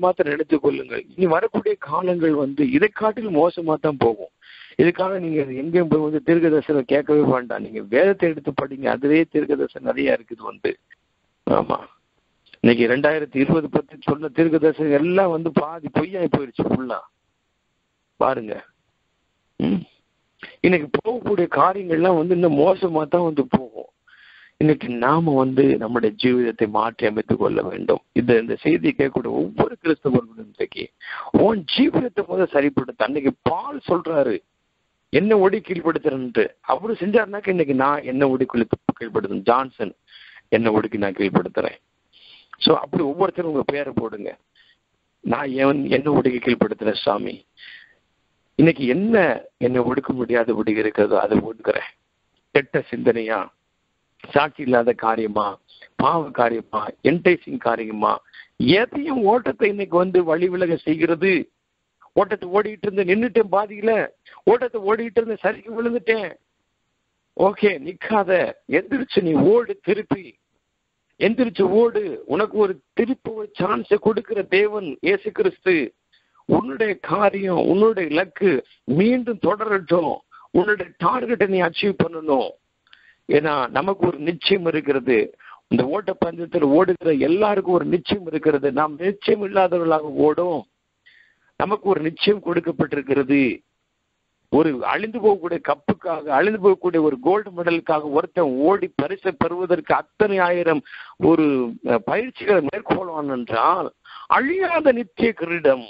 மாத்திரம் நினைத்துக் கொள்ளுங்கள் இனி வரக்கூடிய காலங்கள் வந்து இதை காட்டிலும் மோசமா தான் போகும் இதுக்காக நீங்க எங்கேயும் போய் வந்து தீர்க்க தரிசனம் கேட்கவே வேண்டாம் நீங்க வேதத்தை எடுத்து படிங்க அதுவே தீர்க்க தரிசனம் நிறைய இருக்குது வந்து ஆமா இன்னைக்கு ரெண்டாயிரத்தி இருபது பத்தி சொன்ன தீர்க்க தரிசனம் எல்லாம் வந்து பாதி பொய்யாய் போயிடுச்சு ஃபுல்லா பாருங்க ம். இன்னைக்கு போகக்கூடிய காரியங்கள்லாம் வந்து இன்னும் மோசமா தான் வந்து போகும் இன்னைக்கு நாம வந்து நம்முடைய ஜீவிதத்தை மாற்றி அமைத்துக் கொள்ள வேண்டும் இந்த இந்த செய்தி கேட்கக்கூடிய ஒவ்வொரு கிறிஸ்தவர்களும் இன்றைக்கு உன் ஜீவிதத்தை முதல் சரிப்படுத்த அன்னைக்கு பால் சொல்றாரு என்ன ஒடி கீழ்படுத்துறேன்ட்டு அவரு செஞ்சாருனாக்க இன்னைக்கு நான் என்ன ஒடி கீழ் கீழ்படுத்துறேன் ஜான்சன் என்ன ஒடுக்கி நான் கீழ்படுத்துறேன் சோ அப்படி ஒவ்வொருத்தரும் உங்க பேரை போடுங்க நான் எவன் என்ன ஒடுக்கி கீழ்படுத்துறேன் சாமி இன்னைக்கு என்ன என்னை ஒடுக்க முடியாதபடி இருக்கிறதோ அதை ஒடுக்குறேன் கெட்ட சிந்தனையா சாட்சி இல்லாத காரியமா பாவ காரியமா என்டைசிங் காரியமா எதையும் ஓட்டத்தை இன்னைக்கு வந்து வழி விலக செய்கிறது ஓட்டத்தை ஓடிட்டு இருந்து நின்னுட்டேன் பாதியில ஓட்டத்தை ஓடிட்டு இருந்து சரிக்கு விழுந்துட்டேன் ஓகே நிக்காத எந்திரிச்சு நீ ஓடு திருப்பி எந்திரிச்சு ஓடு உனக்கு ஒரு திருப்பி ஒரு சான்ஸை கொடுக்கிற தேவன் இயேசு கிறிஸ்து உன்னுடைய காரியம் உன்னுடைய இலக்கு மீண்டும் தொடரட்டும் உன்னுடைய டார்கெட்டை நீ அச்சீவ் பண்ணணும் ஏன்னா நமக்கு ஒரு நிச்சயம் இருக்கிறது இந்த ஓட்ட பந்தயத்தில் ஓடுகிற எல்லாருக்கும் ஒரு நிச்சயம் இருக்கிறது நாம் நிச்சயம் இல்லாதவர்களாக ஓடும் நமக்கு ஒரு நிச்சயம் கொடுக்கப்பட்டிருக்கிறது ஒரு அழிந்து போகக்கூடிய கப்புக்காக அழிந்து போகக்கூடிய ஒரு கோல்டு மெடலுக்காக ஒருத்தன் ஓடி பரிசை பெறுவதற்கு அத்தனை ஆயிரம் ஒரு அஹ், பயிற்சிகளை மேற்கொள்வான் என்றால் அழியாத நித்திய கிரீடம்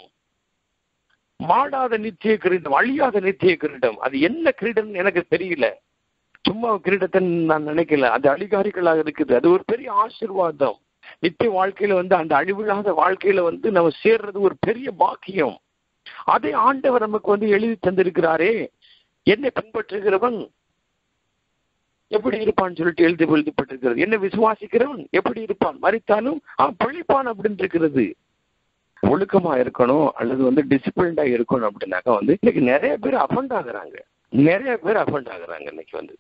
மாடாத நித்திய கிரீடம் அழியாத நித்திய கிரீடம் அது என்ன கிரீடம் எனக்கு தெரியல சும்மா கிரீடத்தை நான் நினைக்கல அது அழிகாரிகளாக இருக்குது அது ஒரு பெரிய ஆசீர்வாதம் நித்திய வாழ்க்கையில வந்து அந்த அழிவில்லாத வாழ்க்கையில வந்து நம்ம சேர்றது ஒரு பெரிய பாக்கியம் அதை ஆண்டவர் நமக்கு வந்து எழுதி தந்திருக்கிறாரே என்னை பின்பற்றுகிறவன் எப்படி இருப்பான்னு சொல்லிட்டு எழுதி எழுதப்பட்டிருக்கிறது என்ன விசுவாசிக்கிறவன் எப்படி இருப்பான் மறித்தாலும் அவன் பிழைப்பான் அப்படின்னு இருக்கிறது ஒழுக்கமா இருக்கணும் அல்லது வந்து டிசிப்ளின்டா இருக்கணும் அப்படின்னாக்கா வந்து இன்னைக்கு நிறைய பேர் அஃபண்ட் ஆகுறாங்க நிறைய பேர் அஃபண்ட் ஆகுறாங்க இன்னைக்கு வந்து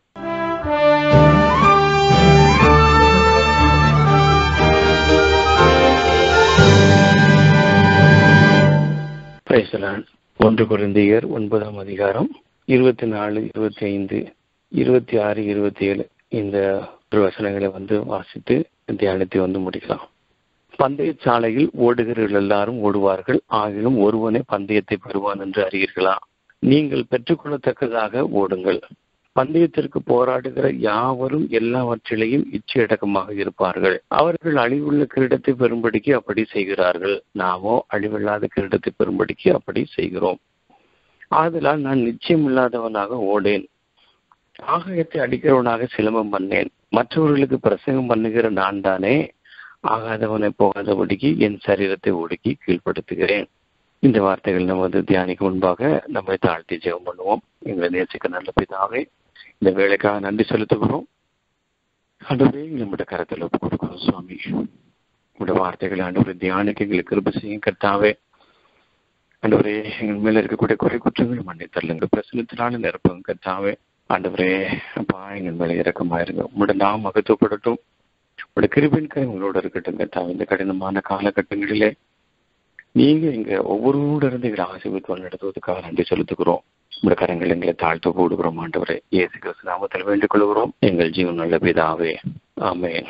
Praise the Lord. ஒன்று குருந்தியர் ஒன்பதாம் அதிகாரம் இருபத்தி நாலு இருபத்தி ஐந்து இருபத்தி ஆறு இருபத்தி ஏழு இந்த ஒரு வசனங்களை வந்து வாசித்து தியானத்தை வந்து முடிக்கலாம் பந்தய சாலையில் ஓடுகிறவர்கள் எல்லாரும் ஓடுவார்கள் ஆகிலும் ஒருவனே பந்தயத்தை பெறுவான் என்று அறியீர்களா நீங்கள் பெற்றுக்கொள்ளத்தக்கதாக ஓடுங்கள் பந்தயத்திற்கு போராடுகிற யாவரும் எல்லாவற்றிலையும் இச்சையடக்கமாக இருப்பார்கள் அவர்கள் அழிவுள்ள கிரீடத்தை பெறும்படிக்கு அப்படி செய்கிறார்கள் நாமோ அழிவில்லாத கிரீடத்தை பெறும்படிக்கு அப்படி செய்கிறோம் ஆதலால் நான் நிச்சயம் இல்லாதவனாக ஓடேன் ஆகாயத்தை அடிக்கிறவனாக சிலம்பம் பண்ணேன் மற்றவர்களுக்கு பிரசங்கம் பண்ணுகிற நான் தானே ஆகாதவனை போகாதபடிக்கு என் சரீரத்தை ஒடுக்கி கீழ்ப்படுத்துகிறேன் இந்த வார்த்தைகள் நம்ம வந்து தியானிக்கு முன்பாக நம்மை தாழ்த்தி ஜெபம் பண்ணுவோம் எங்களை நேசிக்க நல்ல பிதாவே இந்த வேலைக்காக நன்றி செலுத்துகிறோம் ஆண்டவரே நம்முடைய கரத்தில் ஒப்பு கொடுக்கிறோம் சுவாமி உங்களுடைய வார்த்தைகளை ஆண்டவரை தியானிக்க எங்களுக்கு கிருப செய்யும் கர்த்தாவே ஆண்டவரே எங்கள் மேல இருக்கக்கூடிய குறை குற்றங்களை மன்னித்தரலுங்க பிரசனத்தினால நிரப்புங்க கர்த்தாவே ஆண்டவரே அப்பா எங்கள் மேல இறக்கமாயிருங்க உங்களோட நாம் மகத்துவப்படட்டும் உங்களோட கிருபின் கை உங்களோட இருக்கட்டும் கர்த்தாவே இந்த கடினமான காலகட்டங்களிலே நீங்க இங்க ஒவ்வொருவரோட இருந்து எங்களை ஆசீர்வத்து நடத்துவதற்காக நன்றி செலுத்துகிறோம் உங்களோட கரங்கள் எங்களை தாழ்த்து போடுகிறோம் ஆண்டவரே இயேசு கிறிஸ்து நாமத்தில் வேண்டிக் கொள்கிறோம் எங்கள் ஜீவன் நல்ல பிதாவே ஆமென்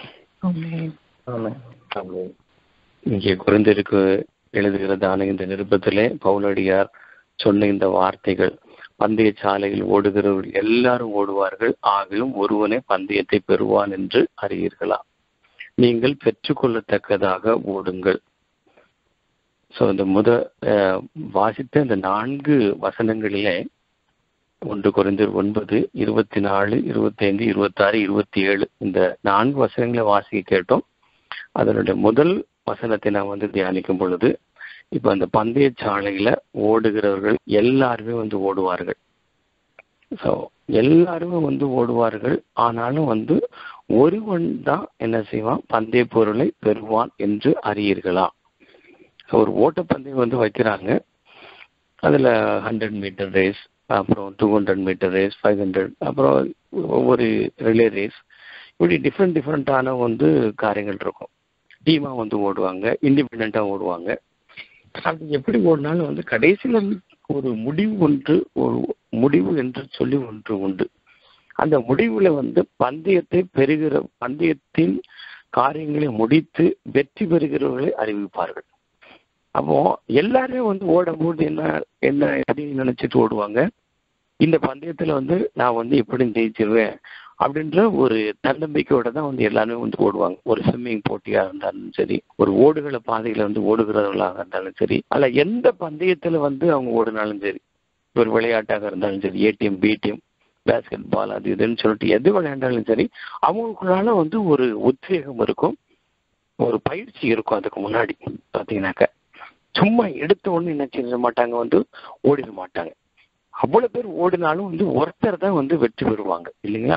ஆமென். இங்கே குறைந்திருக்கு எழுதுகிறதான இந்த நிருபத்திலே பவுலடியார் சொன்ன இந்த வார்த்தைகள் பந்தய சாலையில் ஓடுகிறவர்கள் எல்லாரும் ஓடுவார்கள் ஆகிலும் ஒருவனே பந்தயத்தை பெறுவான் என்று அறியீர்களா நீங்கள் பெற்றுக்கொள்ளத்தக்கதாக ஓடுங்கள் ஸோ இந்த முத அஹ், வாசித்த இந்த நான்கு வசனங்களிலே ஒன்று குறைந்தர் ஒன்பது இருபத்தி நாலு இருபத்தைந்து இருபத்தாறு இருபத்தி ஏழு இந்த நான்கு வசனங்களை வாசிக்க கேட்டோம் அதனுடைய முதல் வசனத்தை நான் வந்து தியானிக்கும் பொழுது இப்ப அந்த பந்தய சாலையில ஓடுகிறவர்கள் எல்லாருமே வந்து ஓடுவார்கள் ஸோ எல்லாருமே வந்து ஓடுவார்கள் ஆனாலும் வந்து ஒருவன் தான் என்ன செய்வான் பந்தய பொருளை பெறுவான் என்று அறியீர்களா So, ஒரு ஓட்டப்பந்தயம் வந்து வைக்கிறாங்க அதுல ஹண்ட்ரட் மீட்டர் ரேஸ் அப்புறம் two hundred metre race five hundred அப்புறம் ஒவ்வொரு ரிலே ரேஸ் இப்படி டிஃப்ரெண்ட் டிஃப்ரெண்ட்டான வந்து காரியங்கள் இருக்கும் டீமாக வந்து ஓடுவாங்க இண்டிபெண்ட்டாக ஓடுவாங்க அப்படி எப்படி ஓடினாலும் வந்து கடைசியில் ஒரு முடிவு ஒன்று ஒரு முடிவு என்று சொல்லி ஒன்று உண்டு அந்த முடிவுல வந்து பந்தயத்தை பெறுகிற பந்தயத்தின் காரியங்களை முடித்து வெற்றி பெறுகிறவர்களை அறிவிப்பார்கள் அப்போ எல்லாருமே வந்து ஓடும்போது என்ன என்ன எப்படி நினைச்சிட்டு ஓடுவாங்க இந்த பந்தயத்துல வந்து நான் வந்து எப்படி ஜெயிச்சிருவேன் அப்படின்ற ஒரு தன்னம்பிக்கையோட தான் வந்து எல்லாருமே வந்து ஓடுவாங்க ஒரு ஸ்விம்மிங் போட்டியா இருந்தாலும் சரி ஒரு ஓடுகள பாதையில வந்து ஓடுகிறவர்களாக இருந்தாலும் சரி அல்ல எந்த பந்தயத்துல வந்து அவங்க ஓடினாலும் சரி ஒரு விளையாட்டாக இருந்தாலும் சரி ஏடிஎம் பிடிஎம் பேஸ்கெட் பால் அது இதுன்னு சொல்லிட்டு எது விளையாண்டாலும் சரி அவங்களுக்குள்ளால வந்து ஒரு உத்வேகம் இருக்கும் ஒரு பயிற்சி இருக்கும் அதுக்கு முன்னாடி பார்த்தீங்கன்னாக்க சும்மா எடுத்த உடனே என்ன செய்ய மாட்டாங்க வந்து ஓடிட மாட்டாங்க அவ்வளவு பேர் ஓடினாலும் வந்து ஒருத்தர் தான் வந்து வெற்றி பெறுவாங்க இல்லைங்களா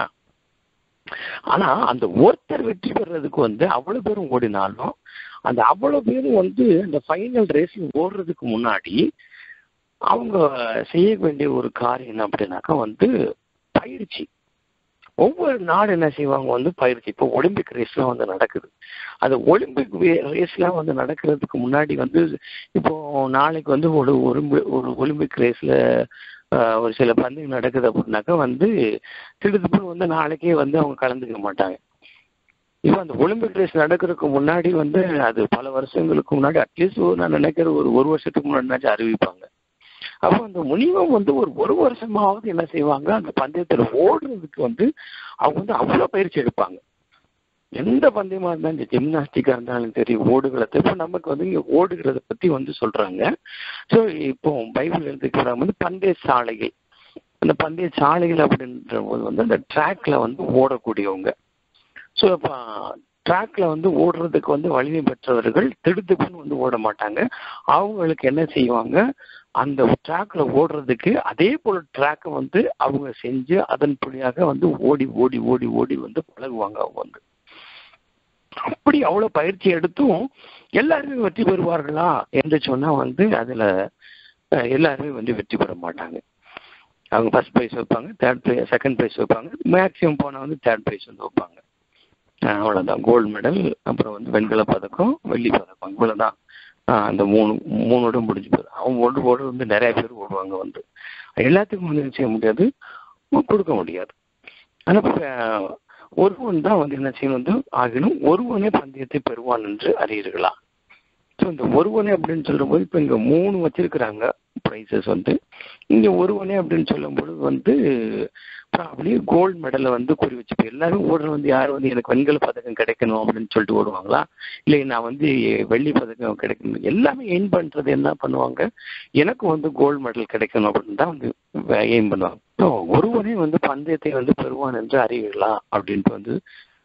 ஆனா அந்த ஒருத்தர் வெற்றி பெறதுக்கு வந்து அவ்வளவு பேரும் ஓடினாலும் அந்த அவ்வளவு பேரும் வந்து அந்த ஃபைனல் ரேஸ் ஓடுறதுக்கு முன்னாடி அவங்க செய்ய வேண்டிய ஒரு காரியம் என்ன அப்படின்னாக்கா வந்து பயிற்சி ஒவ்வொரு நாடு என்ன செய்வாங்க வந்து பயிற்சி இப்போ ஒலிம்பிக் ரேஸ்லாம் வந்து நடக்குது அந்த ஒலிம்பிக் ரேஸ்லாம் வந்து நடக்கிறதுக்கு முன்னாடி வந்து இப்போ நாளைக்கு வந்து ஒரு ஒலிம்பி ஒரு ஒலிம்பிக் ரேஸ்ல ஒரு சில பந்தயம் நடக்குது அப்படின்னாக்கா வந்து திடுத்துப்புறம் வந்து நாளைக்கே வந்து அவங்க கலந்துக்க மாட்டாங்க இப்போ அந்த ஒலிம்பிக் ரேஸ் நடக்கிறதுக்கு முன்னாடி வந்து அது பல வருஷங்களுக்கு முன்னாடி அட்லீஸ்ட் நான் நினைக்கிற ஒரு ஒரு வருஷத்துக்கு முன்னாடினாச்சும் அறிவிப்பாங்க அப்போ அந்த முனிவம் வந்து ஒரு ஒரு வருஷமாவது என்ன செய்வாங்க அந்த பந்தயத்தில் ஓடுறதுக்கு வந்து அவங்க வந்து அவ்வளோ பயிற்சி எடுப்பாங்க எந்த பந்தயமா இருந்தாலும் இந்த ஜிம்னாஸ்டிக்கா இருந்தாலும் சரி ஓடுகளத்தை இப்போ நமக்கு வந்து இங்க ஓடுகிறத பத்தி வந்து சொல்றாங்க ஸோ இப்போ பைபிள் எடுத்துக்கிறாங்க வந்து பந்தய சாலைகள் அந்த பந்தய சாலைகள் அப்படின்ற போது வந்து அந்த ட்ராக்ல வந்து ஓடக்கூடியவங்க ஸோ இப்போ ட்ராக்ல வந்து ஓடுறதுக்கு வந்து வலிமை பெற்றவர்கள் திடுத்துப்புன்னு வந்து ஓட மாட்டாங்க அவங்களுக்கு என்ன செய்வாங்க அந்த ட்ராக்ல ஓடுறதுக்கு அதே போல ட்ராக்கை வந்து அவங்க செஞ்சு அதன்படியாக வந்து ஓடி ஓடி ஓடி ஓடி வந்து பழகுவாங்க அவங்க வந்து அப்படி அவ்வளவு பயிற்சி எடுத்தும் எல்லாருமே வெற்றி பெறுவார்களா என்று சொன்னா வந்து அதுல எல்லாருமே வந்து வெற்றி பெற மாட்டாங்க அவங்க ஃபர்ஸ்ட் ப்ரைஸ் வைப்பாங்க தேர்ட் ப்ரைஸ் செகண்ட் ப்ரைஸ் வைப்பாங்க மேக்ஸிமம் போனால் வந்து தேர்ட் ப்ரைஸ் வந்து வைப்பாங்க அவ்வளோதான் கோல்டு மெடல் அப்புறம் வந்து வெண்கல பதக்கம் வெள்ளி பதக்கம் இவ்வளோதான் அந்த மூணு மூணோட முடிஞ்சு போயிடும் அவங்க ஓடு ஓட வந்து நிறைய பேர் ஓடுவாங்க வந்து எல்லாத்துக்கும் வந்து செய்ய முடியாது கொடுக்க முடியாது ஆனால் ஒருவன் தான் வந்து என்ன செய்யணும் வந்து ஆகினும் ஒருவனே பந்தயத்தை பெறுவான் என்று அறியீர்களா ஸோ இந்த ஒருவனே அப்படின்னு சொல்லும்போது இப்போ இங்கே மூணு வச்சிருக்கிறாங்க ப்ரைஸஸ் வந்து இங்கே ஒருவனே அப்படின்னு சொல்லும் பொழுது வந்து ப்ராப்ளி கோல்டு மெடலை வந்து குறி வச்சுப்போம் எல்லாரும் ஓடுற வந்து யார் வந்து எனக்கு வெண்கல பதக்கம் கிடைக்கணும் அப்படின்னு சொல்லிட்டு ஓடுவாங்களா இல்லை நான் வந்து வெள்ளி பதக்கம் கிடைக்கணும் எல்லாமே எய்ம் பண்ணுறது என்ன பண்ணுவாங்க எனக்கு வந்து கோல்டு மெடல் கிடைக்கணும் அப்படின்னு தான் வந்து எய்ம் பண்ணுவாங்க ஸோ ஒருவனே வந்து பந்தயத்தை வந்து பெறுவான் என்று அறியலாம் அப்படின்ட்டு வந்து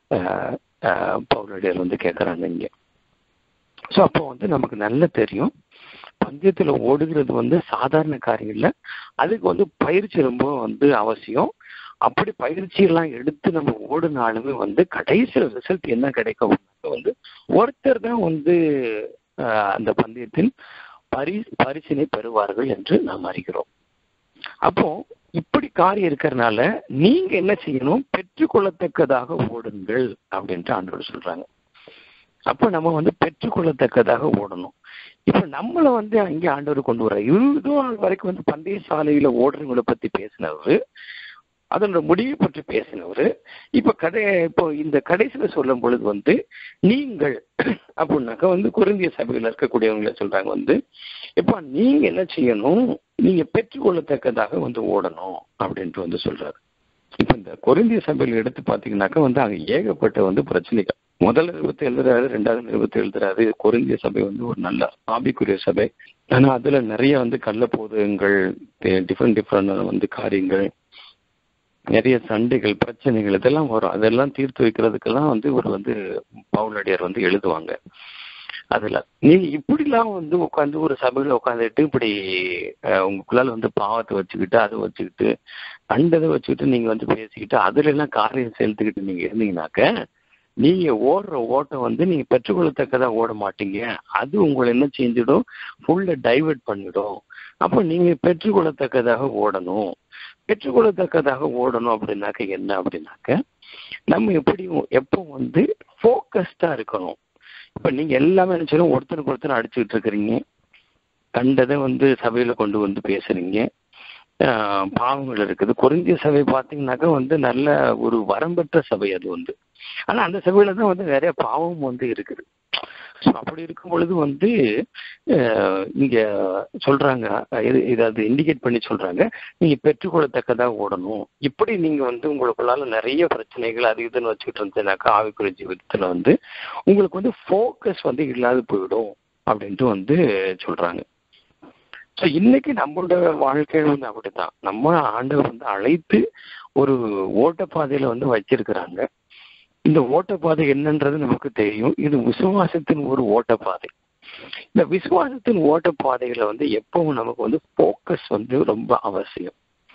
பவுலடியர் வந்து கேட்குறாங்க இங்கே ஸோ அப்போ வந்து நமக்கு நல்லா தெரியும் பந்தயத்தில் ஓடுகிறது வந்து சாதாரண காரியம் இல்லை அதுக்கு வந்து பயிற்சி ரொம்ப வந்து அவசியம் அப்படி பயிற்சியெல்லாம் எடுத்து நம்ம ஓடுனாலுமே வந்து கடைசி ரிசல்ட் என்ன கிடைக்கும் வந்து ஒருத்தர் தான் வந்து அந்த பந்தயத்தின் பரி பரிசினை பெறுவார்கள் என்று நாம் அறிகிறோம் அப்போ இப்படி காரியம் இருக்கிறதுனால நீங்க என்ன செய்யணும் பெற்றுக்கொள்ளத்தக்கதாக ஓடுங்கள் அப்படின்ட்டு ஆண்டவர் சொல்றாங்க அப்ப நம்ம வந்து பெற்றுக்கொள்ளத்தக்கதாக ஓடணும் இப்ப நம்மள வந்து அங்கே ஆண்டவர் கொண்டு வர இது நாள் வரைக்கும் வந்து பந்தய சாலையில ஓடுறவங்களை பத்தி பேசினவர் அதனோட முடிவை பற்றி பேசினவர் இப்ப கடை இப்போ இந்த கடைசியில சொல்லும் பொழுது வந்து நீங்கள் அப்படின்னாக்கா வந்து குருந்திய சபையில் இருக்கக்கூடியவங்களை சொல்றாங்க வந்து இப்போ நீங்க என்ன செய்யணும் நீங்க பெற்றுக்கொள்ளத்தக்கதாக வந்து ஓடணும் அப்படின்ட்டு வந்து சொல்றாரு இப்ப இந்த குருந்திய சபையில் எடுத்து பாத்தீங்கன்னாக்கா வந்து அங்க ஏகப்பட்ட வந்து பிரச்சனைகள் முதல் நிறுவத்தை எழுதுறாரு ரெண்டாவது நிறுவத்தை எழுதுறாரு குருந்திய சபை வந்து ஒரு நல்ல ஆபிக்குரிய சபை ஆனா அதுல நிறைய வந்து கள்ள போதகங்கள் டிஃப்ரெண்ட் டிஃப்ரெண்ட் வந்து காரியங்கள் நிறைய சண்டைகள் பிரச்சனைகள் இதெல்லாம் வரும் அதெல்லாம் தீர்த்து வைக்கிறதுக்கெல்லாம் வந்து ஒரு வந்து பவுலடியார் வந்து எழுதுவாங்க அதுல நீங்க இப்படிலாம் வந்து உட்காந்து ஒரு சபையில உட்காந்துட்டு இப்படி உங்களுக்குள்ளால வந்து பாவத்தை வச்சுக்கிட்டு அதை வச்சுக்கிட்டு கண்டதை வச்சுக்கிட்டு நீங்க வந்து பேசிக்கிட்டு அதுல எல்லாம் காரியம் செலுத்திக்கிட்டு நீங்க இருந்தீங்கன்னாக்க நீங்க ஓடுற ஓட்டம் வந்து நீங்க பெற்றுக்கொள்ளத்தக்கதா ஓட மாட்டீங்க அது உங்களை என்ன செஞ்சிடும் ஃபுல்ல டைவெர்ட் பண்ணிடும் அப்போ நீங்க பெற்றுக்கொள்ளத்தக்கதாக ஓடணும் பெற்றுக்கொள்ளத்தக்கதாக ஓடணும் அப்படின்னாக்க என்ன அப்படின்னாக்க நம்ம எப்படி எப்போ வந்து ஃபோக்கஸ்டா இருக்கணும் இப்ப நீங்க எல்லாமே நினைச்சாலும் ஒருத்தருக்கு ஒருத்தர் அடிச்சுக்கிட்டு இருக்கிறீங்க கண்டதை வந்து சபையில கொண்டு வந்து பேசுறீங்க ஆஹ் பாவங்கள் இருக்குது குறைந்திய சபை பார்த்தீங்கன்னாக்கா வந்து நல்ல ஒரு வரம்பெற்ற சபை அது வந்து ஆனா அந்த சபையில தான் வந்து நிறைய பாவம் வந்து இருக்குது ஸோ அப்படி இருக்கும் பொழுது வந்து அஹ், இங்க சொல்றாங்க இது இது அது இண்டிகேட் பண்ணி சொல்றாங்க நீங்க பெற்றுக்கொள்ளத்தக்கதா ஓடணும் இப்படி நீங்க வந்து உங்களுக்குள்ளால நிறைய பிரச்சனைகள் அது இதுன்னு வச்சுக்கிட்டு இருந்ததுனாக்கா ஆவிக்குரிய ஜீவிதத்துல வந்து உங்களுக்கு வந்து ஃபோக்கஸ் வந்து இல்லாத போயிடும் அப்படின்ட்டு வந்து சொல்றாங்க ஸோ இன்னைக்கு நம்மளோட வாழ்க்கை வந்து அப்படித்தான் நம்ம ஆண்டவர் வந்து அழைத்து ஒரு ஓட்டப்பாதையில வந்து வச்சிருக்கிறாங்க இந்த ஓட்டப்பாதை என்னன்றது நமக்கு தெரியும் இது விசுவாசத்தின் ஒரு ஓட்டப்பாதை இந்த விசுவாசத்தின் ஓட்டப்பாதைகளை வந்து எப்பவும் நமக்கு வந்து ஃபோக்கஸ் வந்து ரொம்ப அவசியம்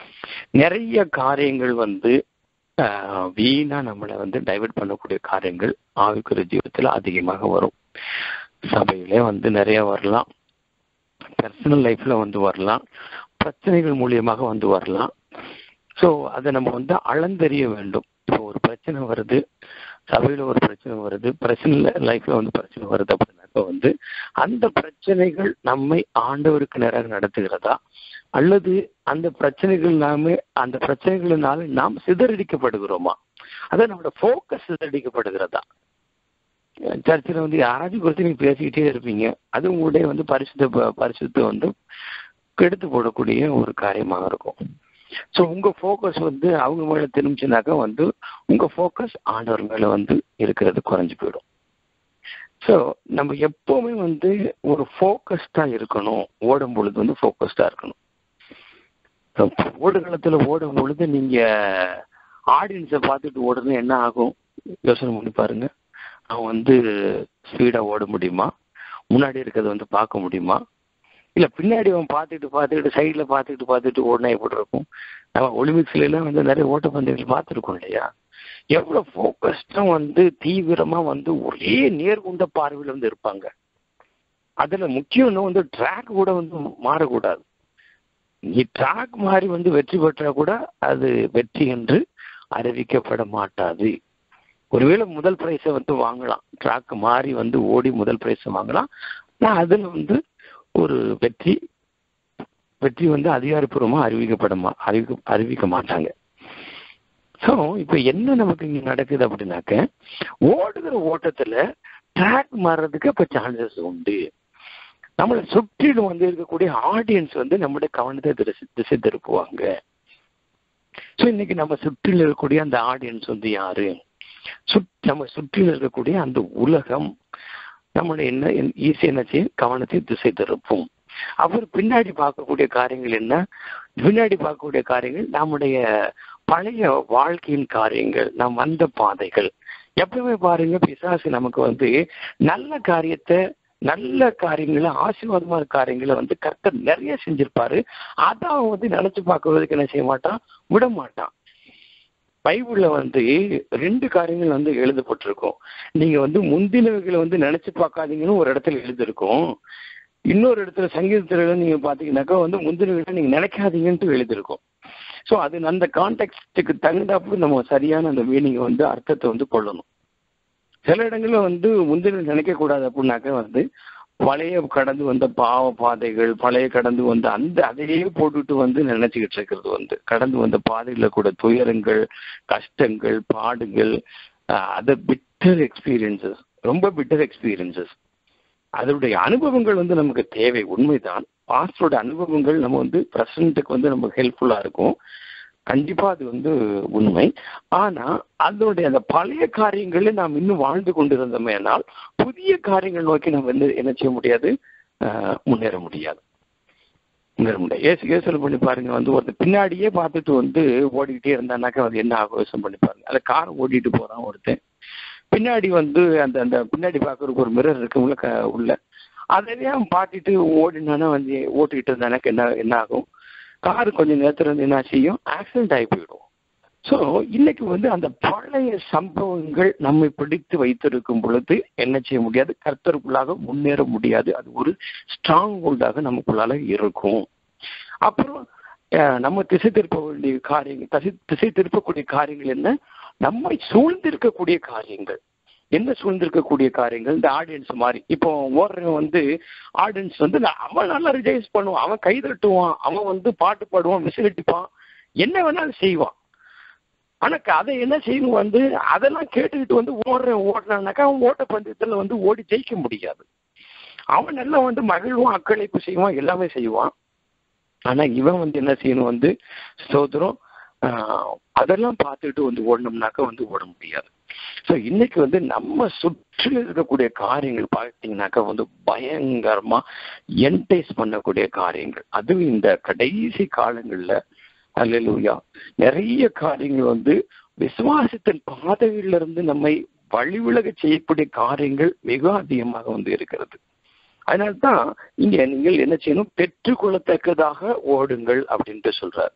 நிறைய காரியங்கள் வந்து ஆஹ், வீணா நம்மளை வந்து டைவர்ட் பண்ணக்கூடிய காரியங்கள் ஆவிக்குரிய ஜீவிதத்துல அதிகமாக வரும் சபையிலே வந்து நிறைய வரலாம் பர்சனல் லைஃப்ல வந்து வரலாம் பிரச்சனைகள் மூலியமாக வந்து வரலாம் ஸோ அதை நம்ம வந்து அளந்தறிய வேண்டும் இப்போ ஒரு பிரச்சனை வருது சபையில ஒரு பிரச்சனை வருது பர்சனல் லைஃப்ல வந்து பிரச்சனை வருது அப்படின்னாக்க வந்து அந்த பிரச்சனைகள் நம்மை ஆண்டவருக்கு நேராக நடத்துகிறதா அல்லது அந்த பிரச்சனைகள் நாம அந்த பிரச்சனைகளினால நாம் சிதறடிக்கப்படுகிறோமா அதான் நம்மளோட ஃபோக்கஸ் சிதறடிக்கப்படுகிறதா சர்ச்சில் வந்து யாராச்சும் குறித்து நீங்க பேசிக்கிட்டே இருப்பீங்க அது உங்களுடைய வந்து பரிசுத்த ப- பரிசுத்த வந்து கெடுத்து போடக்கூடிய ஒரு காரியமாக இருக்கும் ஸோ உங்க ஃபோக்கஸ் வந்து அவங்க மேல திரும்பிச்சுனாக்கா வந்து உங்க ஃபோக்கஸ் ஆண்டவர் மேல வந்து இருக்கிறது குறைஞ்சு போயிடும் ஸோ நம்ம எப்பவுமே வந்து ஒரு ஃபோக்கஸ்டா இருக்கணும் ஓடும் பொழுது வந்து ஃபோக்கஸ்டா இருக்கணும் So, ஓடுகளத்துல ஓடும் பொழுது நீங்க ஆடியன்ஸை பார்த்துட்டு ஓடுறது என்ன ஆகும் யோசனை பண்ணி பாருங்க அவன் வந்து ஸ்பீடா ஓட முடியுமா முன்னாடி இருக்கிறத வந்து பார்க்க முடியுமா இல்ல பின்னாடி அவன் பார்த்துட்டு பார்த்துட்டு சைடுல பார்த்துட்டு பார்த்துட்டு ஓடினா எப்படி இருக்கும் நம்ம ஒலிம்பிக்ஸ்ல எல்லாம் வந்து நிறைய ஓட்டப்பந்தயங்கள் பார்த்துருக்கோம் இல்லையா எவ்வளவு ஃபோக்கஸ்டா வந்து தீவிரமா வந்து ஒரே நேர்கொண்ட பார்வையில வந்து இருப்பாங்க அதுல முக்கியம் இன்னும் வந்து ட்ராக் கூட வந்து மாறக்கூடாது நீ ட்ராக் மாறி வந்து வெற்றி பெற்றா கூட அது வெற்றி என்று அறிவிக்கப்பட மாட்டாது ஒருவேளை முதல் பிரைஸை வந்து வாங்கலாம் ட்ராக் மாறி வந்து ஓடி முதல் பிரைஸை வாங்கலாம் ஆனால் அதுல வந்து ஒரு வெற்றி வெற்றி வந்து அதிகாரப்பூர்வமா அறிவிக்கப்பட மா அறிவிக்க அறிவிக்க மாட்டாங்க ஸோ இப்போ என்ன நமக்கு இங்க நடக்குது அப்படின்னாக்க ஓடுகிற ஓட்டத்துல ட்ராக் மாறுறதுக்கு இப்போ சான்சஸ் உண்டு நம்மளை சுற்றிலும் வந்து இருக்கக்கூடிய ஆடியன்ஸ் வந்து நம்முடைய கவனத்தை திசை திசை திருப்புவாங்க ஸோ இன்னைக்கு நம்ம சுற்றில இருக்கக்கூடிய அந்த ஆடியன்ஸ் வந்து யாரு சுட் நம்ம சுற்றில இருக்கக்கூடிய அந்த உலகம் நம்மளுடைய என்ன ஈஸியாக என்ன செய்யும் கவனத்தை திசை திருப்பும் அவர் பின்னாடி பார்க்கக்கூடிய காரியங்கள் என்ன பின்னாடி பார்க்கக்கூடிய காரியங்கள் நம்முடைய பழைய வாழ்க்கையின் காரியங்கள் நாம் வந்த பாதைகள் எப்பவுமே பாருங்க பிசாசு நமக்கு வந்து நல்ல காரியத்தை நல்ல காரியங்களை ஆசீர்வாதமான காரியங்களை வந்து கர்த்தர் நிறைய செஞ்சிருப்பாரு அதை அவன் வந்து நினைச்சு பார்க்கறதுக்கு என்ன செய்ய மாட்டான் விட மாட்டான் பைபிள்ல வந்து ரெண்டு காரியங்கள் வந்து எழுதப்பட்டிருக்கும் நீங்க வந்து முந்தினவைகளை வந்து நினைச்சு பார்க்காதீங்கன்னு ஒரு இடத்துல எழுதியிருக்கும் இன்னொரு இடத்துல சங்கீதத்துல நீங்க பாத்தீங்கன்னாக்கா வந்து முந்தினவைகளை நீங்க நினைக்காதீங்கன்ட்டு எழுதியிருக்கும் ஸோ அது அந்த கான்டெக்ட்டுக்கு தகுந்தாப்புல நம்ம சரியான அந்த மீனிங்கை வந்து அர்த்தத்தை வந்து கொள்ளணும் சில இடங்கள்ல வந்து முந்தின நினைக்க கூடாது அப்படின்னாக்க வந்து பழைய கடந்து வந்த பாவ பாதைகள் பழைய கடந்து வந்த அந்த அதையே போட்டுட்டு வந்து நினைச்சுக்கிட்டு இருக்கிறது வந்து கடந்து வந்த பாதையில கூட துயரங்கள் கஷ்டங்கள் பாடுகள் அதை பிட்டர் எக்ஸ்பீரியன்சஸ் ரொம்ப பிட்டர் எக்ஸ்பீரியன்சஸ் அதனுடைய அனுபவங்கள் வந்து நமக்கு தேவை உண்மைதான் பாஸ்டோட அனுபவங்கள் நம்ம வந்து பிரசன்ட்டுக்கு வந்து நமக்கு ஹெல்ப்ஃபுல்லா இருக்கும் கண்டிப்பா அது வந்து உண்மை ஆனா அதனுடைய அந்த பழைய காரியங்களை நாம் இன்னும் வாழ்ந்து கொண்டிருந்தோமேனால் புதிய காரியங்கள் நோக்கி நம்ம வந்து என்ன செய்ய முடியாது ஆஹ் முன்னேற முடியாது முன்னேற முடியாது ஏசு யோசனை பண்ணி பாருங்க வந்து ஒருத்தர் பின்னாடியே பார்த்துட்டு வந்து ஓடிக்கிட்டே இருந்தானாக்கா அது என்ன ஆகும் யோசனை பண்ணி பாருங்க அந்த கார் ஓட்டிட்டு போறான் ஒருத்தன் பின்னாடி வந்து அந்த அந்த பின்னாடி பார்க்கறதுக்கு ஒரு மிரர் இருக்கு உள்ள க உள்ள அதையே அவன் பார்த்துட்டு ஓடினானா வந்து ஓட்டிக்கிட்டு இருந்தானாக்க என்ன என்ன ஆகும் கார் கொஞ்சம் நேரத்துல இருந்து என்ன செய்யும் ஆக்சிடென்ட் ஆகி போயிடும் ஸோ இன்னைக்கு வந்து அந்த பழைய சம்பவங்கள் நம்மை பிடித்து வைத்திருக்கும் பொழுது என்ன செய்ய முடியாது கர்த்தருக்குள்ளாக முன்னேற முடியாது அது ஒரு ஸ்ட்ராங் ஹோல்டாக நமக்குள்ளால இருக்கும் அப்புறம் அஹ், நம்ம திசை திருப்ப வேண்டிய காரியங்கள் திசை திசை திருப்பக்கூடிய காரியங்கள் என்ன நம்மை சூழ்ந்திருக்கக்கூடிய காரியங்கள் என்ன சூழ்ந்திருக்கக்கூடிய காரியங்கள் இந்த ஆடியன்ஸ் மாதிரி இப்போ ஓடுறவன் வந்து ஆடியன்ஸ் வந்து நான் அவன் நல்லா ரிஜைஸ் பண்ணுவான் அவன் கை தட்டுவான் அவன் வந்து பாட்டு பாடுவான் விசிலடிப்பான் என்ன வேணாலும் செய்வான் ஆனா அதை என்ன செய்யணும் வந்து அதெல்லாம் கேட்டுக்கிட்டு வந்து ஓடுறவன் ஓடுறான்னாக்கா அவன் ஓட்ட பந்தயத்துல வந்து ஓடி ஜெயிக்க முடியாது அவன் நல்லா வந்து மகிழ்வான் அக்களிப்பு செய்வான் எல்லாமே செய்வான் ஆனா இவன் வந்து என்ன செய்யணும் வந்து ஸ்தோத்திரம் ஆஹ், அதெல்லாம் பார்த்துட்டு வந்து ஓடணும்னாக்கா வந்து ஓட முடியாது ஸோ இன்னைக்கு வந்து நம்ம சுற்றி இருக்கக்கூடிய காரியங்கள் பார்த்தீங்கன்னாக்கா வந்து பயங்கரமா என்டேஸ் பண்ணக்கூடிய காரியங்கள் அதுவும் இந்த கடைசி காலங்கள்ல அல்லேலூயா நிறைய காரியங்கள் வந்து விசுவாசத்தின் பாதையிலிருந்து இருந்து நம்மை வழிவிலக செய்யக்கூடிய காரியங்கள் மிக அதிகமாக வந்து இருக்கிறது அதனால்தான் இங்க நீங்கள் என்ன செய்யணும் பெற்றுக்கொள்ளத்தக்கதாக ஓடுங்கள் அப்படின்ட்டு சொல்றாரு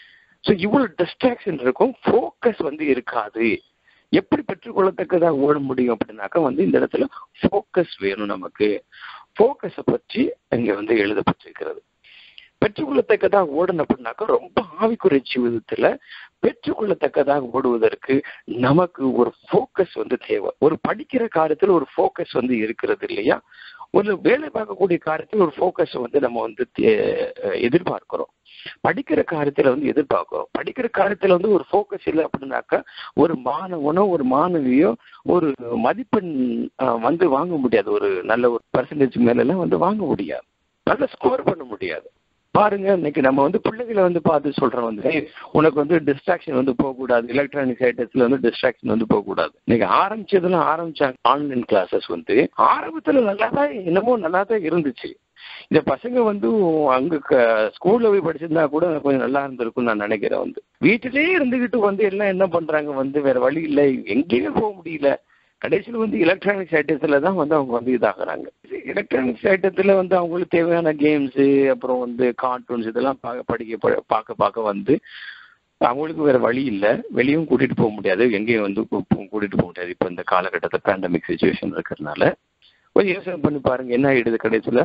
ஸோ இவ்வளவு டிஸ்ட்ராக்ஷன் இருக்கும் ஃபோக்கஸ் வந்து இருக்காது எப்படி பெற்றுக்கொள்ளத்தக்கதாக ஓட முடியும் அப்படின்னாக்கா வந்து இந்த இடத்துல ஃபோக்கஸ் வேணும் நமக்கு ஃபோக்கஸை பற்றி இங்க வந்து எழுதப்பட்டிருக்கிறது பெற்றுக்கொள்ளத்தக்கதாக ஓடணும் அப்படின்னாக்கா ரொம்ப ஆவிக்குறை ஜீவிதத்துல பெற்றுக்கொள்ளத்தக்கதாக ஓடுவதற்கு நமக்கு ஒரு ஃபோக்கஸ் வந்து தேவை ஒரு படிக்கிற காரியத்துல ஒரு ஃபோக்கஸ் வந்து இருக்கிறது இல்லையா ஒரு வேலை பார்க்கக்கூடிய காரியத்தில் ஒரு ஃபோக்கஸ் வந்து நம்ம வந்து தே- எதிர்பார்க்கிறோம் படிக்கிற காரியத்துல வந்து எதிர்பார்க்கிறோம் படிக்கிற காரியத்துல வந்து ஒரு ஃபோக்கஸ் இல்லை அப்படின்னாக்கா ஒரு மாணவனோ ஒரு மாணவியோ ஒரு மதிப்பெண் அஹ், வந்து வாங்க முடியாது ஒரு நல்ல ஒரு பர்சன்டேஜ் மேல எல்லாம் வந்து வாங்க முடியாது நல்ல ஸ்கோர் பண்ண முடியாது பாருங்க இன்னைக்கு நம்ம வந்து பிள்ளைகளை வந்து பார்த்து சொல்றோம் வந்து "ஏய், உனக்கு வந்து டிஸ்ட்ராக்ஷன் வந்து போகக்கூடாது எலக்ட்ரானிக் ஐட்டத்துல வந்து டிஸ்ட்ராக்ஷன் வந்து போகக்கூடாது இன்னைக்கு ஆரம்பிச்சதுலாம் ஆரம்பிச்சாங்க ஆன்லைன் கிளாஸஸ் வந்து ஆரம்பத்துல நல்லா தான் என்னமோ நல்லா தான் இருந்துச்சு இந்த பசங்க வந்து அங்க க- ஸ்கூல்ல போய் படிச்சிருந்தா கூட கொஞ்சம் நல்லா இருந்திருக்கும் நான் நினைக்கிறேன் வந்து வீட்டிலேயே இருந்துகிட்டு வந்து எல்லாம் என்ன பண்றாங்க வந்து வேற வழி இல்லை எங்கேயுமே போக முடியல கடைசியில் வந்து எலக்ட்ரானிக்ஸ் ஐட்டத்துல தான் வந்து அவங்க வந்து இதாகிறாங்க எலக்ட்ரானிக்ஸ் ஐட்டத்துல வந்து அவங்களுக்கு தேவையான கேம்ஸு அப்புறம் வந்து கார்ட்டூன்ஸ் இதெல்லாம் பார்க்க படிக்க ப- பார்க்க பார்க்க வந்து அவங்களுக்கு வேற வழி இல்லை வெளியும் கூட்டிட்டு போக முடியாது எங்கேயும் வந்து கூ- கூ- கூட்டிட்டு போக முடியாது இப்போ இந்த காலகட்டத்தில் பேண்டமிக் சுச்சுவேஷன் இருக்கிறதுனால கொஞ்சம் யோசனை பண்ணி பாருங்க என்ன ஆயிடுது கடைசியில்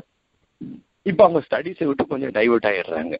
இப்போ அவங்க ஸ்டடீஸை விட்டு கொஞ்சம் டைவர்ட் ஆயிடுறாங்க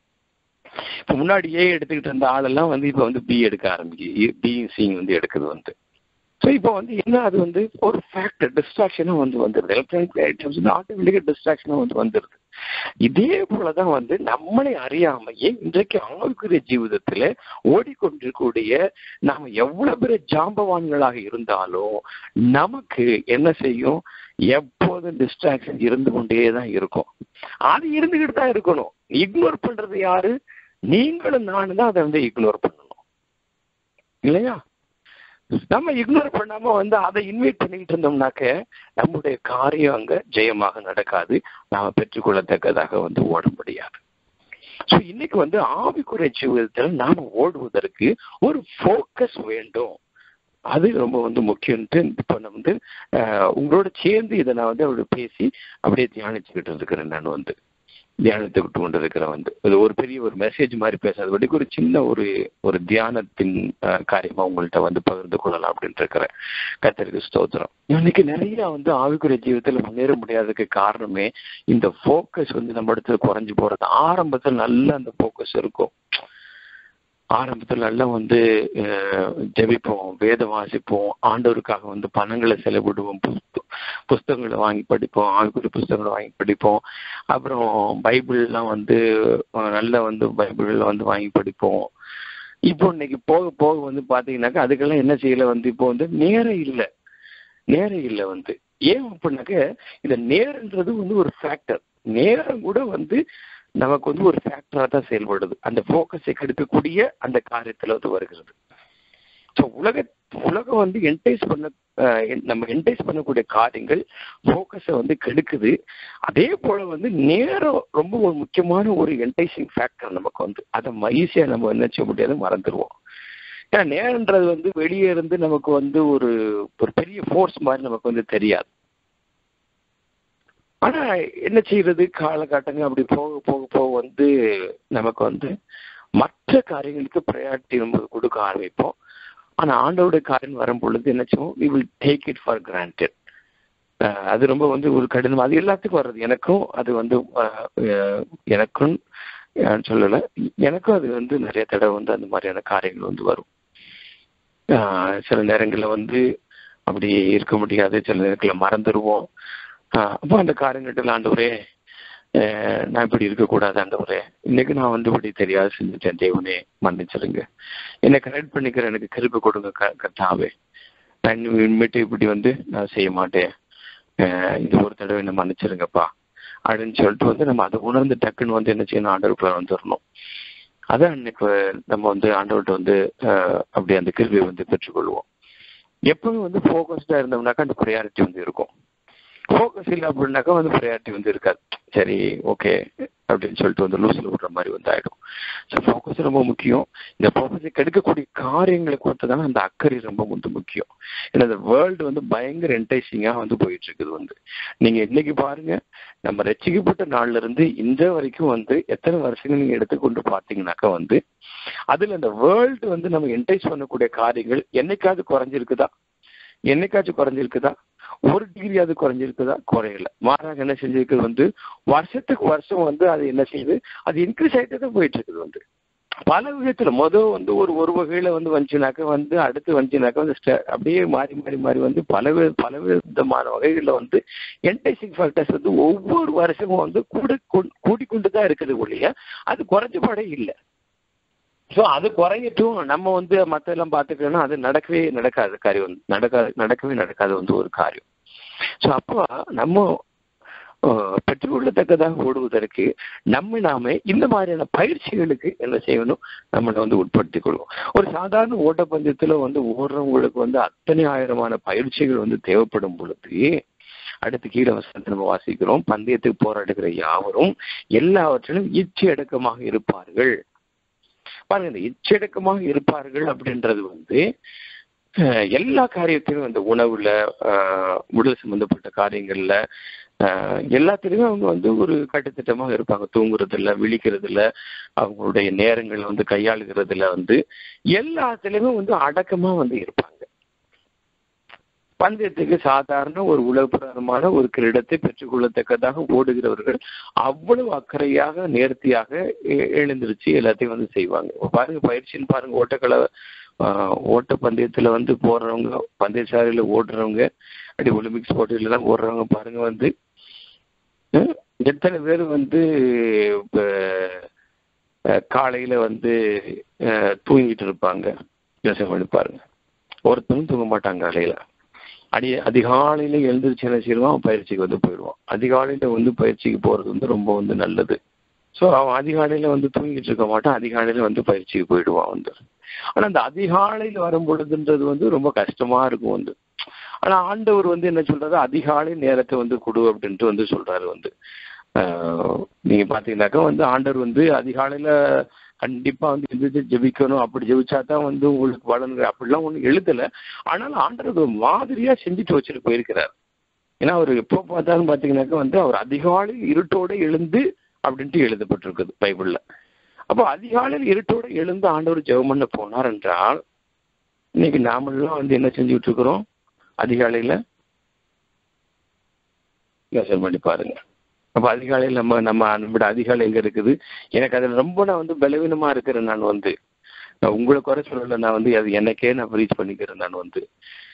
இப்போ முன்னாடி ஏ எடுத்துக்கிட்டு இருந்த ஆளெல்லாம் வந்து இப்போ வந்து பி எடுக்க ஆரம்பிக்கு பி சிங் வந்து எடுக்குது வந்து ஸோ இப்போ வந்து என்ன அது வந்து ஒரு ஃபேக்டர் டிஸ்ட்ராக்ஷனும் வந்து வந்துடுது எலக்ட்ரானிக் ஐட்டம்ஸ் வந்து ஆட்டோமேட்டிக்காக டிஸ்ட்ராக்ஷனும் வந்து வந்துடுது இதே போலதான் வந்து நம்மளை அறியாமையே இன்றைக்கு ஆவிக்குரிய ஜீவிதத்துல ஓடிக்கொண்டிருக்கக்கூடிய நாம எவ்வளவு பெரிய ஜாம்பவான்களாக இருந்தாலும் நமக்கு என்ன செய்யும் எப்போதும் டிஸ்ட்ராக்ஷன் இருந்து கொண்டே தான் இருக்கும் அது இருந்துகிட்டு தான் இருக்கணும் இக்னோர் பண்றது யாரு நீங்களும் நானும் தான் அதை வந்து இக்னோர் பண்ணணும் இல்லையா நம்ம இக்னோர் பண்ணாம வந்து அதை இன்வைட் பண்ணிக்கிட்டு இருந்தோம்னாக்க நம்முடைய காரியம் அங்க ஜெயமாக நடக்காது நாம பெற்றுக்கொள்ளத்தக்கதாக வந்து ஓட முடியாது ஸோ இன்னைக்கு வந்து ஆவிக்குறை ஜீவிதத்தில் நாம ஓடுவதற்கு ஒரு ஃபோக்கஸ் வேண்டும் அது ரொம்ப வந்து முக்கியம்ட்டு இப்போ நான் வந்து அஹ், உங்களோட சேர்ந்து இதை நான் வந்து அப்படி பேசி அப்படியே தியானிச்சுக்கிட்டு இருக்கிறேன் நான் வந்து தியானித்துக்கிட்டு கொண்டு இருக்கிறேன் வந்து இது ஒரு பெரிய ஒரு மெசேஜ் மாதிரி பேசாத வரைக்கும் ஒரு சின்ன ஒரு ஒரு தியானத்தின் அஹ், காரியமா உங்கள்கிட்ட வந்து பகிர்ந்து கொள்ளலாம் அப்படின்ட்டு இருக்கிறேன் கத்தருக்கு ஸ்தோத்திரம் இன்னைக்கு நிறைய வந்து ஆவிக்குரிய ஜீவிதத்தில் முன்னேற முடியாததுக்கு காரணமே இந்த ஃபோக்கஸ் வந்து நம்ம இடத்துல குறைஞ்சு போறது ஆரம்பத்தில் நல்ல அந்த ஃபோக்கஸ் இருக்கும் ஆரம்பத்தில் நல்லா வந்து அஹ், ஜெபிப்போம் வேதம் வாசிப்போம் ஆண்டவருக்காக வந்து பணங்களை செலவிடுவோம் புஸ்த- புஸ்தகங்களை வாங்கி படிப்போம் ஆவிக்குரிய புஸ்தகங்களை வாங்கி படிப்போம் அப்புறம் பைபிள்லாம் வந்து அஹ், நல்லா வந்து பைபிள்ல வந்து வாங்கி படிப்போம் இப்போ இன்னைக்கு போக போக வந்து பாத்தீங்கன்னாக்கா அதுக்கெல்லாம் என்ன செய்யல வந்து இப்போ வந்து நேரம் இல்லை நேரம் இல்லை வந்து ஏன் அப்படின்னாக்க இந்த நேரன்றது வந்து ஒரு ஃபேக்டர் நேரம் கூட வந்து நமக்கு வந்து ஒரு ஃபேக்டரா தான் செயல்படுது அந்த ஃபோக்கஸை கெடுக்கக்கூடிய அந்த காரியத்துல வந்து வருகிறது ஸோ உலக உலகம் வந்து என்டைஸ் பண்ண அஹ், என்- நம்ம என்டைஸ் பண்ணக்கூடிய காரியங்கள் ஃபோக்கஸை வந்து கெடுக்குது அதே போல வந்து நேரம் ரொம்ப ஒரு முக்கியமான ஒரு என்டைசிங் ஃபேக்டர் நமக்கு வந்து அதை ஈஸியா நம்ம என்ன செய்ய முடியாது மறந்துடுவோம் ஏன்னா நேரன்றது வந்து வெளியே இருந்து நமக்கு வந்து ஒரு ஒரு பெரிய ஃபோர்ஸ் மாதிரி நமக்கு வந்து தெரியாது ஆனா என்ன செய்யறது காலகட்டங்கள் அப்படி போக போக போக வந்து நமக்கு வந்து மற்ற காரியங்களுக்கு ப்ரையாரிட்டி நம்ம கொடுக்க ஆரம்பிப்போம் ஆனா ஆண்டவருடைய காரியம் வரும் பொழுது என்ன செய்வோம் we will take it for granted அது ரொம்ப வந்து ஒரு கடினம் அது எல்லாத்துக்கும் வர்றது எனக்கும் அது வந்து அஹ், அஹ், எனக்கும் அஹ், சொல்லல எனக்கும் அது வந்து நிறைய தடவை வந்து அந்த மாதிரியான காரியங்கள் வந்து வரும் ஆஹ் சில நேரங்களில் வந்து அப்படி இருக்க முடியாது சில நேரத்தில் மறந்துடுவோம் அப்போ அந்த காரியங்கள்ட்ட ஆண்டவரே நான் இப்படி இருக்கக்கூடாது ஆண்டவரே இன்னைக்கு நான் வந்து இப்படி தெரியாது செஞ்சுட்டேன் தேவனே மன்னிச்சிருங்க என்னை கரெக்ட் பண்ணிக்கிற எனக்கு கிருப்பை கொடுங்க கர்த்தாவே நான் இனிமேட்டு இப்படி வந்து நான் செய்ய மாட்டேன் இந்த ஒரு தடவை என்ன மன்னிச்சிருங்கப்பா அப்படின்னு சொல்லிட்டு வந்து நம்ம அதை உணர்ந்து டக்குன்னு வந்து என்ன செய்யணும் ஆண்டவருக்குள்ள வந்துடணும் அதான் இன்னைக்கு நம்ம வந்து ஆண்டவர்கிட்ட வந்து அப்படி அந்த கேள்வியை வந்து பெற்றுக்கொள்வோம் எப்பவும் வந்து ஃபோக்கஸ்டா இருந்தோம்னாக்கா அந்த ப்ரையாரிட்டி வந்து இருக்கும் ஃபோக்கஸ் இல்லை அப்படின்னாக்கா வந்து ப்ரையாரிட்டி வந்து இருக்காது சரி ஓகே அப்படின்னு சொல்லிட்டு வந்து லூஸில் விடுற மாதிரி வந்து ஆகிடும் ஸோ ஃபோக்கஸ் ரொம்ப முக்கியம் இந்த ஃபோக்கஸை கெடுக்கக்கூடிய காரியங்களை கொடுத்து தானே அந்த அக்கறை ரொம்ப வந்து முக்கியம் ஏன்னா இந்த வேர்ல்டு வந்து பயங்கர என்டைசிங்காக வந்து போயிட்டு இருக்குது வந்து நீங்கள் இன்னைக்கு பாருங்க நம்ம ரசிக்கப்பட்ட நாள்ல இருந்து இந்த வரைக்கும் வந்து எத்தனை வருஷங்கள் நீங்கள் எடுத்துக்கொண்டு பார்த்தீங்கன்னாக்கா வந்து அதில் அந்த வேர்ல்டு வந்து நம்ம என்டைஸ் பண்ணக்கூடிய காரியங்கள் என்னைக்காவது குறைஞ்சிருக்குதா என்னைக்காச்சும் குறைஞ்சிருக்குதா ஒரு டிகிரி அது குறைஞ்சிருக்குதா குறையல மாறாக என்ன செஞ்சிருக்குது வந்து வருஷத்துக்கு வருஷம் வந்து அது என்ன செய்யுது அது இன்க்ரீஸ் ஆகிட்டே தான் போயிட்டு இருக்குது வந்து பல விதத்துல மொதல் வந்து ஒரு ஒரு வகையில வந்து வந்துச்சுனாக்கா வந்து அடுத்து வந்துச்சுனாக்கா வந்து அப்படியே மாறி மாறி மாறி வந்து பல பல விதமான வகைகளில் வந்து என்டைசிங் ஃபேக்டர்ஸ் வந்து ஒவ்வொரு வருஷமும் வந்து கூட கூட்டிக்கொண்டு தான் இருக்குது ஒழிய அது குறைஞ்சபாடே இல்லை ஸோ அது குறையட்டும் நம்ம வந்து மற்ற எல்லாம் பார்த்துக்கலன்னா அது நடக்கவே நடக்காது காரியம் நடக்காது நடக்கவே நடக்காது வந்து ஒரு காரியம் ஸோ அப்போ நம்ம பெற்றுக்கொள்ளத்தக்கதாக ஓடுவதற்கு நம்ம நாம இந்த மாதிரியான பயிற்சிகளுக்கு என்ன செய்யணும் நம்மளை வந்து உட்படுத்திக் கொள்வோம் ஒரு சாதாரண ஓட்டப்பந்தயத்துல வந்து ஓடுறவங்களுக்கு வந்து அத்தனை ஆயிரமான பயிற்சிகள் வந்து தேவைப்படும் பொழுது அடுத்து கீழே வசனத்தை நம்ம வாசிக்கிறோம் பந்தயத்துக்கு போராடுகிற யாவரும் எல்லாவற்றிலும் இச்சை அடக்கமாக இருப்பார்கள் பாருங்க இந்த இச்சடக்கமாக இருப்பார்கள் அப்படின்றது வந்து எல்லா காரியத்திலும் அந்த உணவுல உடல் சம்பந்தப்பட்ட காரியங்கள்ல எல்லாத்துலயுமே அவங்க வந்து ஒரு கட்டுத்திட்டமாக இருப்பாங்க தூங்குறதுல விழிக்கிறதுல அவங்களுடைய நேரங்களை வந்து கையாளுகிறதுல வந்து எல்லாத்துலயுமே வந்து அடக்கமா வந்து இருப்பாங்க பந்தயத்துக்கு சாதாரண ஒரு உலகப்பிரதமான ஒரு கிரீடத்தை பெற்றுக்கொள்ளத்தக்கதாக ஓடுகிறவர்கள் அவ்வளவு அக்கறையாக நேர்த்தியாக எழுந்திருச்சு எல்லாத்தையும் வந்து செய்வாங்க பாருங்க பயிற்சின்னு பாருங்க ஓட்டக்கலை ஓட்ட பந்தயத்துல வந்து போடுறவங்க பந்தயசாலையில ஓடுறவங்க அப்படி ஒலிம்பிக்ஸ் போட்டியிலாம் ஓடுறவங்க பாருங்க வந்து எத்தனை பேர் வந்து காலையில வந்து தூங்கிட்டு இருப்பாங்க யோசனை பண்ணி பாருங்க ஒருத்தரும் தூங்க மாட்டாங்க காலையில அடி அதிகாலையில எழுந்திரிச்சு என்ன செய்வான் பயிற்சிக்கு வந்து போயிடுவான் அதிகாலையில வந்து பயிற்சிக்கு போறது வந்து ரொம்ப வந்து நல்லது ஸோ அவன் அதிகாலையில வந்து தூங்கிட்டு இருக்க மாட்டான் அதிகாலையில வந்து பயிற்சிக்கு போயிடுவான் வந்து ஆனா அந்த அதிகாலையில வரும் பொழுதுன்றது வந்து ரொம்ப கஷ்டமா இருக்கும் வந்து ஆனா ஆண்டவர் வந்து என்ன சொல்றாரு அதிகாலை நேரத்தை வந்து கொடு அப்படின்ட்டு வந்து சொல்றாரு வந்து நீங்க பாத்தீங்கன்னாக்கா வந்து ஆண்டவர் வந்து அதிகாலையில கண்டிப்பா வந்து எந்திரிச்சு ஜெபிக்கணும் அப்படி ஜெபிச்சா தான் வந்து உங்களுக்கு வளருங்க அப்படிலாம் ஒன்றும் எழுதல ஆனாலும் ஆண்டவர் ஒரு மாதிரியா செஞ்சுட்டு வச்சுட்டு போயிருக்கிறார் ஏன்னா அவர் எப்போ பார்த்தாலும் பார்த்தீங்கன்னாக்கா வந்து அவர் அதிகாலை இருட்டோட எழுந்து அப்படின்ட்டு எழுதப்பட்டிருக்குது பைபிள்ல அப்போ அதிகாலையில் இருட்டோட எழுந்து ஆண்டவர் ஜெபம் பண்ண போனார் என்றால் இன்னைக்கு நாமெல்லாம் வந்து என்ன செஞ்சுட்டு இருக்கிறோம் அதிகாலையில யோசனை பண்ணி பாருங்க அப்ப அதிகாலையில் நம்ம நம்ம நம்மளோட அதிகாலை எங்க இருக்குது எனக்கு அதில் ரொம்ப நான் வந்து பலவீனமா இருக்கிறேன் நான் வந்து நான் உங்களை குறை சொல்லல நான் வந்து அது எனக்கே நான் ரீச் பண்ணிக்கிறேன் நான் வந்து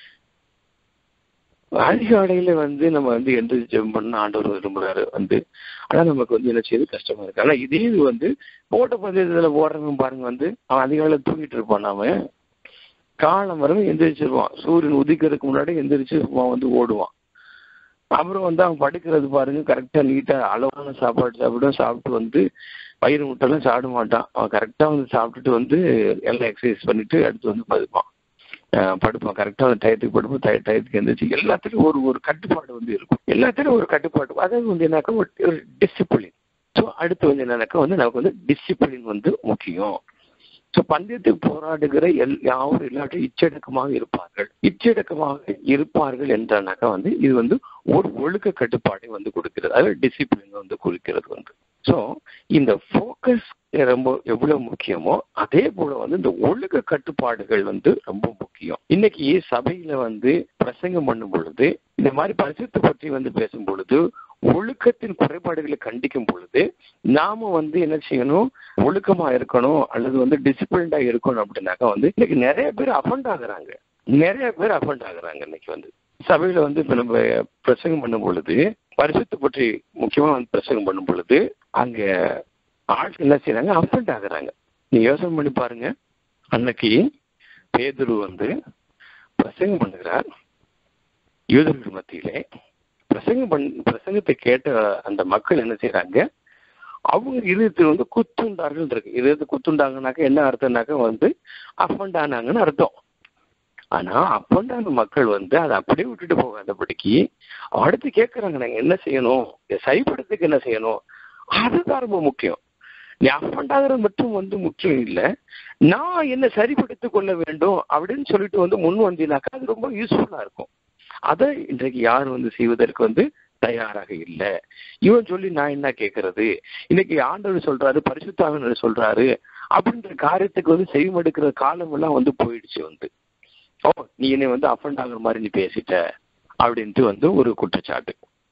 அதிகாலையில வந்து நம்ம வந்து எந்திரிச்சு ஜெபம் பண்ண ஆண்டவர் விரும்புறாரு வந்து ஆனா நமக்கு வந்து என்ன செய்யுது கஷ்டமா இருக்கு ஆனா இதே இது வந்து ஓட்ட பந்தயத்துல ஓடுறவங்க பாருங்க வந்து அவன் அதிகாலையில தூங்கிட்டு இருப்பான் அவன் காலம் வரும் எந்திரிச்சிருவான் சூரியன் உதிக்கிறதுக்கு முன்னாடி எந்திரிச்சு அவன் வந்து ஓடுவான் அப்புறம் வந்து அவன் படுக்கிறது பாருங்க கரெக்டா நீட்டா அளவான சாப்பாடு சாப்பிடும் சாப்பிட்டு வந்து வயிறு முட்டெல்லாம் சாப்பிட மாட்டான் அவன் கரெக்டா வந்து சாப்பிட்டுட்டு வந்து எல்லாம் எக்ஸசைஸ் பண்ணிட்டு அடுத்து வந்து படுப்பான் படுப்பான் கரெக்டா அந்த டயத்துக்கு படுப்போம் டய டயத்துக்கு எந்திரிச்சு எல்லாத்துலயும் ஒரு ஒரு கட்டுப்பாடு வந்து இருக்கும் எல்லாத்துலயும் ஒரு கட்டுப்பாடு அதாவது வந்து என்னக்கா ஒரு டிசிப்ளின் ஸோ அடுத்து வந்து என்னன்னாக்கா வந்து நமக்கு வந்து டிசிப்ளின் வந்து முக்கியம் ஸோ பந்தயத்துக்கு போராடுகிற எல் யாரும் இல்லாட்டி இச்சடக்கமாக இருப்பார்கள் இச்சடக்கமாக இருப்பார்கள் என்றானாக்கா வந்து இது வந்து ஒரு ஒழுக்க கட்டுப்பாடை வந்து கொடுக்கிறது அதாவது டிசிப்ளின் வந்து குறிக்கிறது வந்து ஸோ இந்த ஃபோக்கஸ் ரொம்ப எவ்வளவு முக்கியமோ அதே போல வந்து இந்த ஒழுக்க கட்டுப்பாடுகள் வந்து ரொம்ப முக்கியம் இன்னைக்கு சபையில வந்து பிரசங்கம் பண்ணும் பொழுது இந்த மாதிரி பரிசுத்தை பற்றி வந்து பேசும் பொழுது ஒழுக்கத்தின் குறைபாடுகளை கண்டிக்கும் பொழுது நாம வந்து என்ன செய்யணும் ஒழுக்கமா இருக்கணும் அல்லது வந்து டிசிப்ளின்டா இருக்கணும் அப்படின்னாக்கா வந்து இன்னைக்கு நிறைய பேர் அஃபண்ட் ஆகுறாங்க நிறைய பேர் அஃபண்ட் ஆகுறாங்க இன்னைக்கு வந்து சபையில வந்து இப்ப நம்ம பிரசங்கம் பண்ணும் பொழுது பரிசுத்தை பற்றி முக்கியமா வந்து பிரசங்கம் பண்ணும் பொழுது அங்க ஆட்கள் என்ன செய்யறாங்க அஃபண்ட் ஆகுறாங்க நீ யோசனை பண்ணி பாருங்க அன்னைக்கு பேதுரு வந்து பிரசங்கம் பண்ணுகிறார் யூதர்கள் மத்தியிலே பிரசங்கம் பண் பிரசங்கத்தை கேட்ட அந்த மக்கள் என்ன செய்யறாங்க அவங்க இருதயத்தில் வந்து குத்துண்டார்கள் இருக்கு இருதயத்தை குத்துண்டாங்கனாக்க என்ன அர்த்தம்னாக்க வந்து அஃபண்ட் ஆனாங்கன்னு அர்த்தம் ஆனா அப்பண்டான மக்கள் வந்து அதை அப்படியே விட்டுட்டு போகாதபடிக்கு அடுத்து கேட்கறாங்க நாங்க என்ன செய்யணும் இதை சரிப்படுத்துக்கு என்ன செய்யணும் அதுதான் ரொம்ப முக்கியம் நீ அஃபண்டாகிறது மட்டும் வந்து முக்கியம் இல்லை நான் என்ன சரிப்படுத்திக் கொள்ள வேண்டும் அப்படின்னு சொல்லிட்டு வந்து முன் வந்தீங்கன்னாக்கா அது ரொம்ப யூஸ்ஃபுல்லா இருக்கும் அதை இன்றைக்கு யாரும் வந்து செய்வதற்கு வந்து தயாராக இல்லை இவன் சொல்லி நான் என்ன கேட்கறது இன்னைக்கு ஆண்டவர் சொல்றாரு பரிசுத்தாவினர் சொல்றாரு அப்படின்ற காரியத்துக்கு வந்து செய்வமெடுக்கிற காலம் எல்லாம் வந்து போயிடுச்சு வந்து ஓ நீ என்னை வந்து அஃபண்ட் ஆகுற மாதிரி நீ பேசிட்ட அப்படின்ட்டு வந்து ஒரு குற்றச்சாட்டு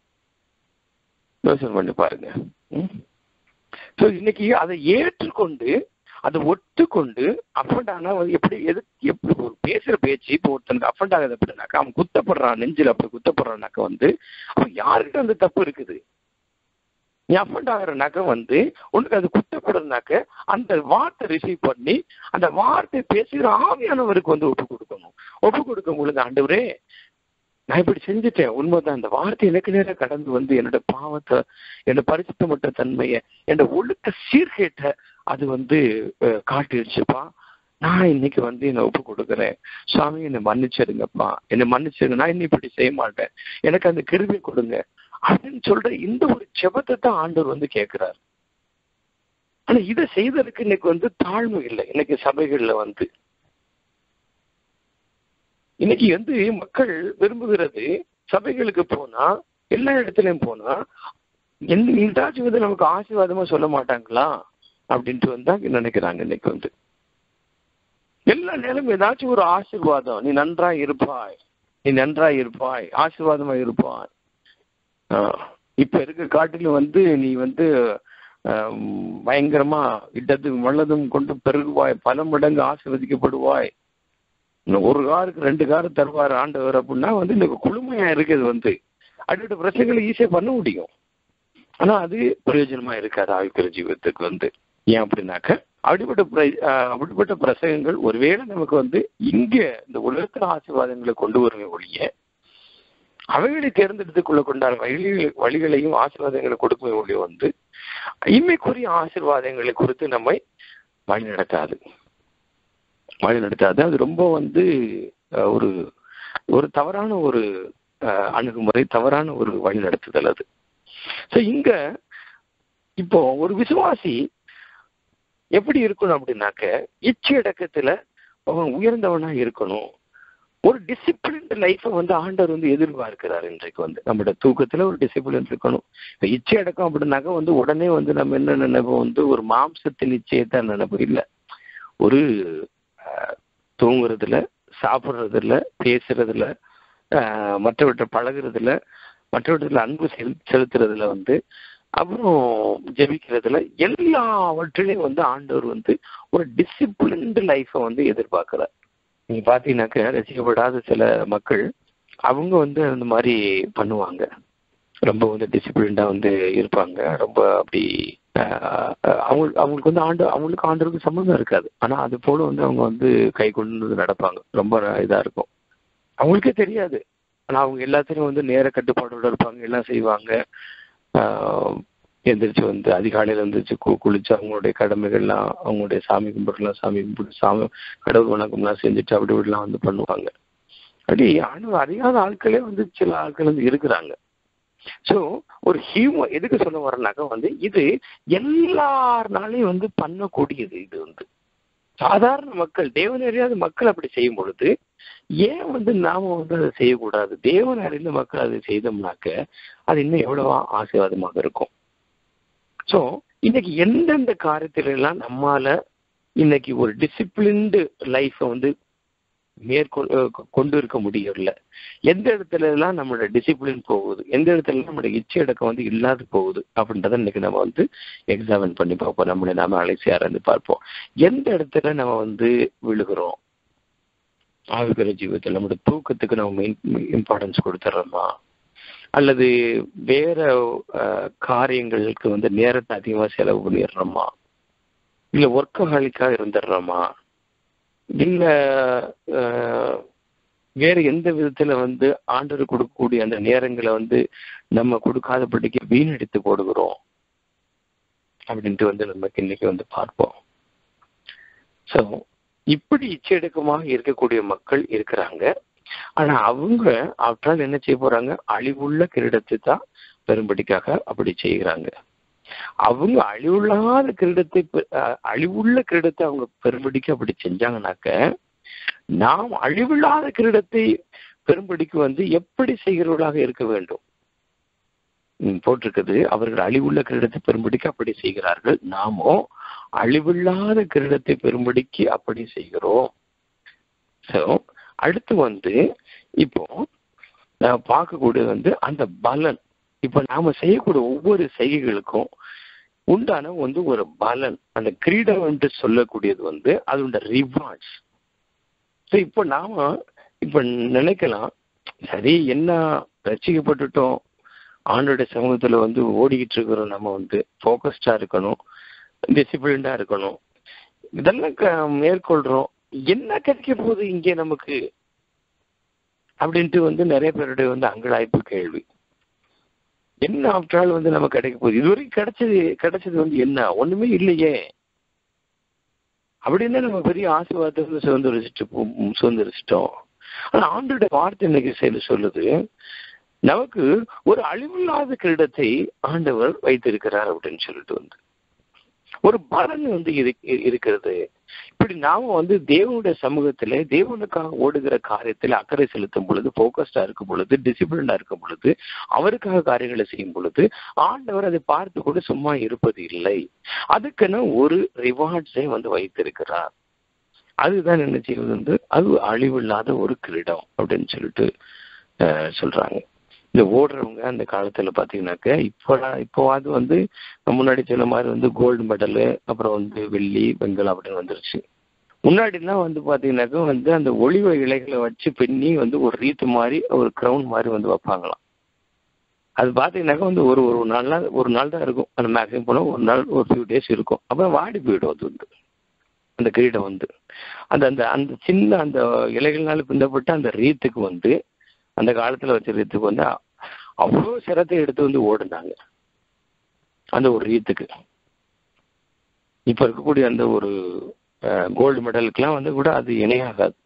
யோசனை பண்ணி பாருங்க ஸோ இன்னைக்கு அதை ஏற்றுக்கொண்டு அதை ஒத்துக்கொண்டு அஃபண்ட் ஆனா வந்து எப்படி எது எப்படி ஒரு பேசுற பேச்சு இப்போ ஒருத்தனுக்கு அஃபண்ட் ஆகுது அப்படின்னாக்கா அவன் குத்தப்படுறான் நெஞ்சில் அப்படி குத்தப்படுறான்னாக்கா வந்து அவன் யாருக்கிட்ட அந்த தப்பு இருக்குது நீ அஃபண்ட் ஆகிறனாக்க வந்து உனக்கு அது குத்தப்படுறதுனாக்க அந்த வார்த்தை ரிசீவ் பண்ணி அந்த வார்த்தை பேசுகிற ஆவியானவருக்கு வந்து ஒப்பு கொடுக்கணும் ஒப்பு கொடுக்கும் பொழுது ஆண்டவரே நான் இப்படி செஞ்சுட்டேன் உண்மைதான் அந்த வார்த்தை எனக்கு நேரம் கடந்து வந்து என்னோட பாவத்தை என்னோட பரிசுத்தமற்ற தன்மையை என்னோட ஒழுக்க சீர்கேட்ட அது வந்து காட்டிடுச்சுப்பா நான் இன்னைக்கு வந்து என்னை ஒப்பு கொடுக்குறேன் சுவாமி என்னை மன்னிச்சிருங்கப்பா என்னை மன்னிச்சிருங்க நான் இன்னும் இப்படி செய்ய மாட்டேன் எனக்கு அந்த கிருபி கொடுங்க அப்படின்னு சொல்ற இந்த ஒரு செபத்தை தான் ஆண்டவர் வந்து கேட்கிறார் ஆனா இதை செய்ததுக்கு இன்னைக்கு வந்து தாழ்வு இல்லை இன்னைக்கு சபைகள்ல வந்து இன்னைக்கு வந்து மக்கள் விரும்புகிறது சபைகளுக்கு போனா எல்லா இடத்துலயும் போனா எந்த ஏதாச்சும் வந்து நமக்கு ஆசீர்வாதமா சொல்ல மாட்டாங்களா அப்படின்ட்டு வந்தா நினைக்கிறாங்க இன்னைக்கு வந்து எல்லா நேரம் ஏதாச்சும் ஒரு ஆசீர்வாதம் நீ நன்றா இருப்பாய் நீ நன்றா இருப்பாய் ஆசீர்வாதமா இருப்பாய் இப்ப இருக்க காட்டில வந்து நீ வந்து பயங்கரமா இடத்துக்கு வல்லதும் கொண்டு பெருகுவாய் பல மடங்கு ஆசீர்வதிக்கப்படுவாய் ஒரு காருக்கு ரெண்டு காரு தருவார் ஆண்டவர் அப்படின்னா வந்து இந்த குழுமையா இருக்குது வந்து அப்படிப்பட்ட பிரச்சனைகளை ஈஸியா பண்ண முடியும் ஆனா அது பிரயோஜனமா இருக்காது ஆவிக்கிற ஜீவத்துக்கு வந்து ஏன் அப்படின்னாக்க அப்படிப்பட்ட அப்படிப்பட்ட பிரசங்கங்கள் ஒருவேளை நமக்கு வந்து இங்க இந்த உலகத்துல ஆசீர்வாதங்களை கொண்டு வருமே ஒழிய அவைகளை தேர்ந்தெடுத்துக் கொள்ள கொண்டால் வழிகளை வழிகளையும் ஆசீர்வாதங்களை கொடுக்குமே ஒழிய வந்து இம்மைக்குரிய ஆசீர்வாதங்களை குறித்து நம்மை வழி நடத்தாது வழி நடத்தாது அது ரொம்ப வந்து ஒரு ஒரு தவறான ஒரு அணுகுமுறை தவறான ஒரு வழி நடத்துதல் அது ஸோ இங்க இப்போ ஒரு விசுவாசி எப்படி இருக்கணும் அப்படின்னாக்க இச்சை அடக்கத்துல அவன் உயர்ந்தவனா இருக்கணும் ஒரு டிசிப்ளின் லைஃப்பை வந்து ஆண்டவர் வந்து எதிர்பார்க்கிறார் இன்றைக்கு வந்து நம்மளோட தூக்கத்துல ஒரு டிசிப்ளின் இருக்கணும் இப்போ இச்சை அடக்கம் அப்படின்னாக்க வந்து உடனே வந்து நம்ம என்ன நினைப்போம் வந்து ஒரு மாம்சத்தின் இச்சையத்தான் நினைப்போம் இல்லை ஒரு தூங்குறதுல சாப்பிட்றதுல பேசுறதுல மற்றவற்றை பழகுறதுல மற்றவற்றில் அன்பு செல் செலுத்துறதுல வந்து அப்புறம் ஜெபிக்கிறதுல எல்லாவற்றிலையும் வந்து ஆண்டவர் வந்து ஒரு டிசிப்ளின்டு லைஃப்பை வந்து எதிர்பார்க்கிறார் நீங்க பாத்தீங்கன்னாக்க ரசிக்கப்படாத சில மக்கள் அவங்க வந்து அந்த மாதிரி பண்ணுவாங்க ரொம்ப வந்து டிசிப்ளின்டா வந்து இருப்பாங்க ரொம்ப அப்படி அவங்க அவங்களுக்கு வந்து ஆண்டு அவங்களுக்கு ஆண்டவருக்கு சம்மந்தம் இருக்காது ஆனா அது போல வந்து அவங்க வந்து கை கொண்டு நடப்பாங்க ரொம்ப இதா இருக்கும் அவங்களுக்கே தெரியாது ஆனா அவங்க எல்லாத்தையும் வந்து நேர கட்டுப்பாடோட இருப்பாங்க எல்லாம் செய்வாங்க எந்திரிச்சு வந்து அதிகாலையில எந்திரிச்சு கு குளிச்சு அவங்களுடைய கடமைகள்லாம் அவங்களுடைய சாமி கும்பிடலாம் சாமி கும்பிட்டு சாமி கடவுள் வணக்கம்லாம் செஞ்சுட்டு அப்படி இப்படிலாம் வந்து பண்ணுவாங்க அப்படி ஆனால் அறியாத ஆட்களே வந்து சில ஆட்கள் வந்து இருக்கிறாங்க ஸோ ஒரு ஹியூமன் எதுக்கு சொல்ல வரேன்னாக்கா வந்து இது எல்லாருனாலையும் வந்து பண்ணக்கூடியது இது வந்து சாதாரண மக்கள் தேவன் அறியாத மக்கள் அப்படி செய்யும் பொழுது ஏன் வந்து நாம வந்து அதை செய்யக்கூடாது தேவன் அறிந்த மக்கள் அதை செய்தோம்னாக்க அது இன்னும் எவ்வளவா ஆசீர்வாதமாக இருக்கும் ஸோ இன்னைக்கு எந்தெந்த காரியத்தில எல்லாம் நம்மால இன்னைக்கு ஒரு டிசிப்ளின்டு லைஃப்பை வந்து மேற்கொண்டு கொண்டு இருக்க முடியல எந்த இடத்துல எல்லாம் நம்மளோட டிசிப்ளின் போகுது எந்த இடத்துல நம்மளோட இச்சை அடக்கம் வந்து இல்லாது போகுது அப்படின்றத இன்னைக்கு நம்ம வந்து எக்ஸாமின் பண்ணி பார்ப்போம் நம்மளை நாம அழைச்சி ஆராய்ந்து பார்ப்போம் எந்த இடத்துல நம்ம வந்து விழுகிறோம் ஆவிக்கிற ஜீவத்தில் நம்முடைய தூக்கத்துக்கு நம்ம இம்பார்ட்டன்ஸ் கொடுத்துட்றோமா அல்லது வேற காரியங்களுக்கு வந்து நேரத்தை அதிகமாக செலவு பண்ணிடுறோமா இல்லை ஒர்க்கஹாலிக்காக இருந்துடுறோமா இல்லை வேற எந்த விதத்துல வந்து ஆண்டவர் கொடுக்கக்கூடிய அந்த நேரங்களை வந்து நம்ம கொடுக்காதபடிக்கு வீணடித்து போடுகிறோம் அப்படின்ட்டு வந்து நமக்கு இன்னைக்கு வந்து பார்ப்போம் ஸோ இப்படி இச்சையடக்கமாக இருக்கக்கூடிய மக்கள் இருக்கிறாங்க ஆனா அவங்க அவற்றால் என்ன செய்ய போறாங்க அழிவுள்ள கிரீடத்தை தான் பெரும்படிக்காக அப்படி செய்கிறாங்க அவங்க அழிவுள்ளாத கிரீடத்தை அழிவுள்ள கிரீடத்தை அவங்க பெரும்படிக்கு அப்படி செஞ்சாங்கனாக்க நாம் அழிவில்லாத கிரீடத்தை பெரும்படிக்கு வந்து எப்படி செய்கிறவர்களாக இருக்க வேண்டும் போட்டிருக்குது அவர்கள் அழிவுள்ள கிரீடத்தை பெரும்படிக்கு அப்படி செய்கிறார்கள் நாமோ அழிவில்லாத கிரீடத்தை பெரும்படிக்கு அப்படி செய்கிறோம் ஸோ அடுத்து வந்து இப்போ நான் பார்க்கக்கூடியது வந்து அந்த பலன் இப்ப நாம செய்யக்கூடிய ஒவ்வொரு செய்கைகளுக்கும் உண்டான வந்து ஒரு பலன் அந்த கிரீடம் என்று சொல்லக்கூடியது வந்து அதோட ரிவார்ட்ஸ் ஸோ இப்போ நாம இப்ப நினைக்கலாம் சரி என்ன ரசிக்கப்பட்டுட்டோம் ஆண்டோடைய சமூகத்துல வந்து ஓடிக்கிட்டு இருக்கிறோம் நம்ம வந்து ஃபோக்கஸ்டா இருக்கணும் டிசிப்ளின்டா இருக்கணும் இதெல்லாம் மேற்கொள்றோம் என்ன கிடைக்க போகுது இங்கே நமக்கு அப்படின்ட்டு வந்து நிறைய பேருடைய வந்து அங்கலாய்ப்பு கேள்வி என்ன ஆஃப்டர் வந்து நம்ம கிடைக்க போகுது இதுவரைக்கும் கிடைச்சது கிடைச்சது வந்து என்ன ஒண்ணுமே இல்லையே அப்படின்னா நம்ம பெரிய ஆசீர்வாதத்தை வந்து சுதந்திரிச்சிட்டு சுதந்திரிச்சிட்டோம் ஆனா ஆண்டோட வார்த்தை இன்னைக்கு செயல சொல்லுது நமக்கு ஒரு அழிவில்லாத கிரீடத்தை ஆண்டவர் வைத்திருக்கிறார் அப்படின்னு சொல்லிட்டு வந்து ஒரு பலன் வந்து இருக்கிறது இப்படி நாம வந்து தேவனுடைய சமூகத்துல தேவனுக்காக ஓடுகிற காரியத்துல அக்கறை செலுத்தும் பொழுது போக்கஸ்டா இருக்கும் பொழுது டிசிப்ளினா இருக்கும் பொழுது அவருக்காக காரியங்களை செய்யும் பொழுது ஆண்டவர் அதை பார்த்து கூட சும்மா இருப்பது இல்லை அதுக்குன்னு ஒரு ரிவார்ட்ஸை வந்து வைத்திருக்கிறார் அதுதான் என்ன செய்வது வந்து அது அழிவில்லாத ஒரு கிரீடம் அப்படின்னு சொல்லிட்டு சொல்றாங்க இந்த ஓடுறவங்க அந்த காலத்துல பாத்தீங்கன்னாக்க இப்போ இப்போவாது வந்து முன்னாடி சொன்ன மாதிரி வந்து கோல்டு மெடலு அப்புறம் வந்து வெள்ளி வெங்கலம் அப்படின்னு வந்துருச்சு முன்னாடிலாம் வந்து பாத்தீங்கன்னாக்க வந்து அந்த ஒளிவ இலைகளை வச்சு பின்னி வந்து ஒரு ரீத்து மாதிரி ஒரு க்ரௌன் மாதிரி வந்து வைப்பாங்களாம் அது பார்த்தீங்கன்னாக்கா வந்து ஒரு ஒரு நாள் நாள் ஒரு நாள் தான் இருக்கும் அந்த மேக்ஸிமம் போனால் ஒரு நாள் ஒரு ஃபியூ டேஸ் இருக்கும் அப்புறம் வாடி போயிடும் அது வந்து அந்த கிரீடம் வந்து அந்த அந்த அந்த சின்ன அந்த இலைகள்னால பிந்தப்பட்ட அந்த ரீத்துக்கு வந்து அந்த காலத்தில் வச்ச ரீத்துக்கு வந்து அவ்வளோ சிரத்தை எடுத்து வந்து ஓடுனாங்க அந்த ஒரு ரீத்துக்கு இப்போ இருக்கக்கூடிய அந்த ஒரு கோல்டு மெடலுக்கெல்லாம் வந்து கூட அது இணையாகாது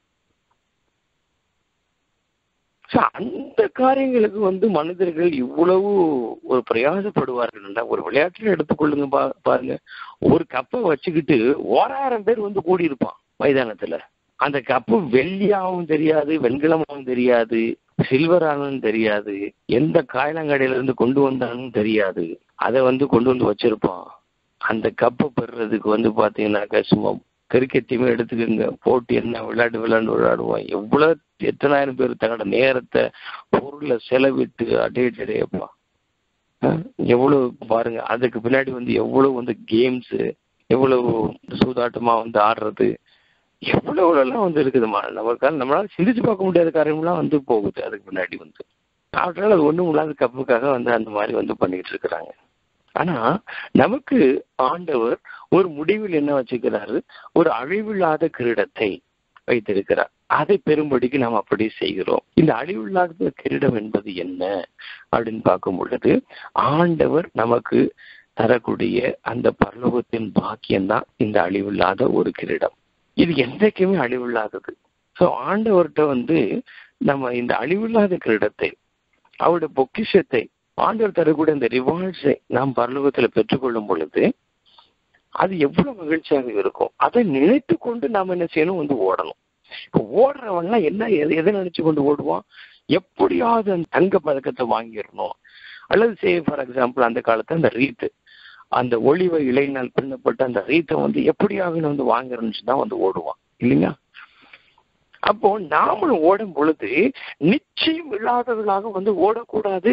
அந்த காரியங்களுக்கு வந்து மனிதர்கள் இவ்வளவு ஒரு பிரயாசப்படுவார்கள் ஒரு விளையாட்டுல எடுத்துக்கொள்ளுங்க பா பாருங்க ஒரு கப்பை வச்சுக்கிட்டு ஓராயிரம் பேர் வந்து கூடி இருப்பான் மைதானத்துல அந்த கப்பு வெள்ளியாகவும் தெரியாது வெண்கலமாகவும் தெரியாது சில்வரானும் தெரியாது எந்த காயலங்காடியில இருந்து கொண்டு வந்தாலும் தெரியாது அதை வந்து கொண்டு வந்து வச்சிருப்பான் அந்த கப்பை பெறுறதுக்கு வந்து பாத்தீங்கன்னாக்கா சும்மா கிரிக்கெட் டீமே எடுத்துக்கோங்க போட்டி என்ன விளையாட்டு விளையாண்டு விளையாடுவான் எவ்வளவு எத்தனாயிரம் பேர் தங்களோட நேரத்தை பொருளை செலவிட்டு அடையப்பா எவ்வளவு பாருங்க அதுக்கு பின்னாடி வந்து எவ்வளவு வந்து கேம்ஸ் எவ்வளவு சூதாட்டமா வந்து ஆடுறது எவ்வளவு எல்லாம் வந்து இருக்குதுமா நமக்கால நம்மளால சிந்திச்சு பார்க்க முடியாத காரியம்லாம் வந்து போகுது அதுக்கு முன்னாடி வந்து அவற்றால் அது ஒண்ணும் இல்லாத கப்புக்காக வந்து அந்த மாதிரி வந்து பண்ணிட்டு இருக்கிறாங்க ஆனா நமக்கு ஆண்டவர் ஒரு முடிவில் என்ன வச்சுக்கிறாரு ஒரு அழிவில்லாத கிரீடத்தை வைத்திருக்கிறார் அதை பெரும்படிக்கு நாம் அப்படி செய்கிறோம் இந்த அழிவில்லாத கிரீடம் என்பது என்ன அப்படின்னு பார்க்கும் பொழுது ஆண்டவர் நமக்கு தரக்கூடிய அந்த பரலோகத்தின் பாக்கியம்தான் இந்த அழிவில்லாத ஒரு கிரீடம் இது என்றைக்குமே அழிவில்லாதது ஸோ ஆண்டவர்கிட்ட வந்து நம்ம இந்த அழிவில்லாத கிரீடத்தை அவருடைய பொக்கிஷத்தை ஆண்டவர் தரக்கூடிய இந்த ரிவார்ட்ஸை நாம் பரலோகத்துல பெற்றுக்கொள்ளும் பொழுது அது எவ்வளவு மகிழ்ச்சியாக இருக்கும் அதை நினைத்து கொண்டு நாம் என்ன செய்யணும் வந்து ஓடணும் இப்போ ஓடுறவன்லாம் என்ன எதை எதை நினைச்சு கொண்டு ஓடுவான் எப்படியாவது அந்த தங்க பதக்கத்தை வாங்கிடணும் அல்லது சே ஃபார் எக்ஸாம்பிள் அந்த காலத்துல அந்த ரீத்து அந்த ஒளிவ இலையினால் பின்னப்பட்ட அந்த ரீத்தை வந்து எப்படியாக வந்து வாங்குறேன்னு தான் வந்து ஓடுவான் இல்லைங்களா அப்போ நாமளும் ஓடும் பொழுது நிச்சயம் இல்லாதவர்களாக வந்து ஓடக்கூடாது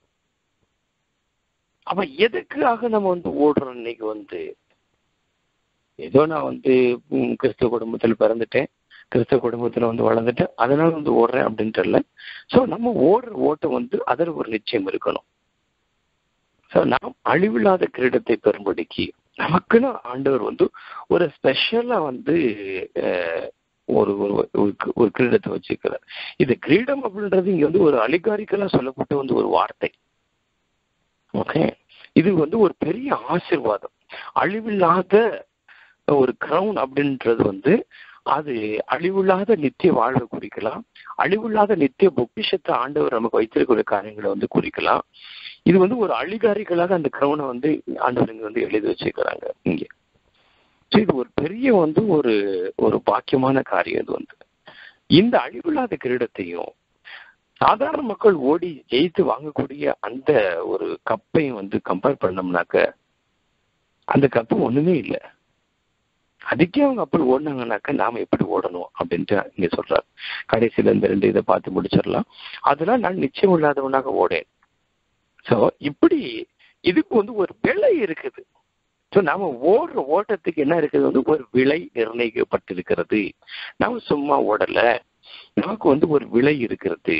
அப்ப எதுக்காக நம்ம வந்து ஓடுறோம் இன்னைக்கு வந்து ஏதோ நான் வந்து கிறிஸ்துவ குடும்பத்தில் பிறந்துட்டேன் கிறிஸ்தவ குடும்பத்துல வந்து வளர்ந்துட்டு அதனால வந்து ஓடுறேன் அப்படின்ட்டு இல்லை ஸோ நம்ம ஓடுற ஓட்டம் வந்து அதில் ஒரு நிச்சயம் இருக்கணும் ஸோ நாம் அழிவில்லாத கிரீடத்தை பெறும்படிக்கு நமக்குன்னு ஆண்டவர் வந்து ஒரு ஸ்பெஷலா வந்து அஹ், ஒரு ஒரு ஒரு- ஒரு கிரீடத்தை வச்சிருக்கிறார் இது கிரீடம் அப்படின்றது இங்க வந்து ஒரு அலிகாரிக்கலா சொல்லப்பட்ட வந்து ஒரு வார்த்தை ஓகே இது வந்து ஒரு பெரிய ஆசீர்வாதம் அழிவில்லாத ஒரு கிரவுன் அப்படின்றது வந்து அது அழிவில்லாத நித்திய வாழ்வை குறிக்கலாம் அழிவில்லாத நித்திய பொக்கிஷத்தை ஆண்டவர் நமக்கு வைத்திருக்கிற காரியங்களை வந்து குறிக்கலாம் இது வந்து ஒரு அழிகாரிகளாக அந்த கிரவுனை வந்து ஆண்டவர் இங்க வந்து எழுதி வச்சிருக்கிறாங்க இங்க ஸோ இது ஒரு பெரிய வந்து ஒரு ஒரு பாக்கியமான காரியம் இது வந்து இந்த அழிவில்லாத கிரீடத்தையும் சாதாரண மக்கள் ஓடி ஜெயித்து வாங்கக்கூடிய அந்த ஒரு கப்பையும் வந்து கம்பேர் பண்ணோம்னாக்க அந்த கப்பு ஒண்ணுமே இல்லை அதுக்கே அவங்க அப்படி ஓடினாங்கனாக்க நாம எப்படி ஓடணும் அப்படின்ட்டு இங்க சொல்றாரு கடைசியில இந்த ரெண்டு இதை பார்த்து முடிச்சிடலாம் அதெல்லாம் நான் நிச்சயம் இல்லாதவனாக ஓடேன் ஸோ இப்படி இதுக்கு வந்து ஒரு விலை இருக்குது ஸோ நாம ஓடுற ஓட்டத்துக்கு என்ன இருக்குது வந்து ஒரு விலை நிர்ணயிக்கப்பட்டிருக்கிறது நாம சும்மா ஓடல நமக்கு வந்து ஒரு விலை இருக்கிறது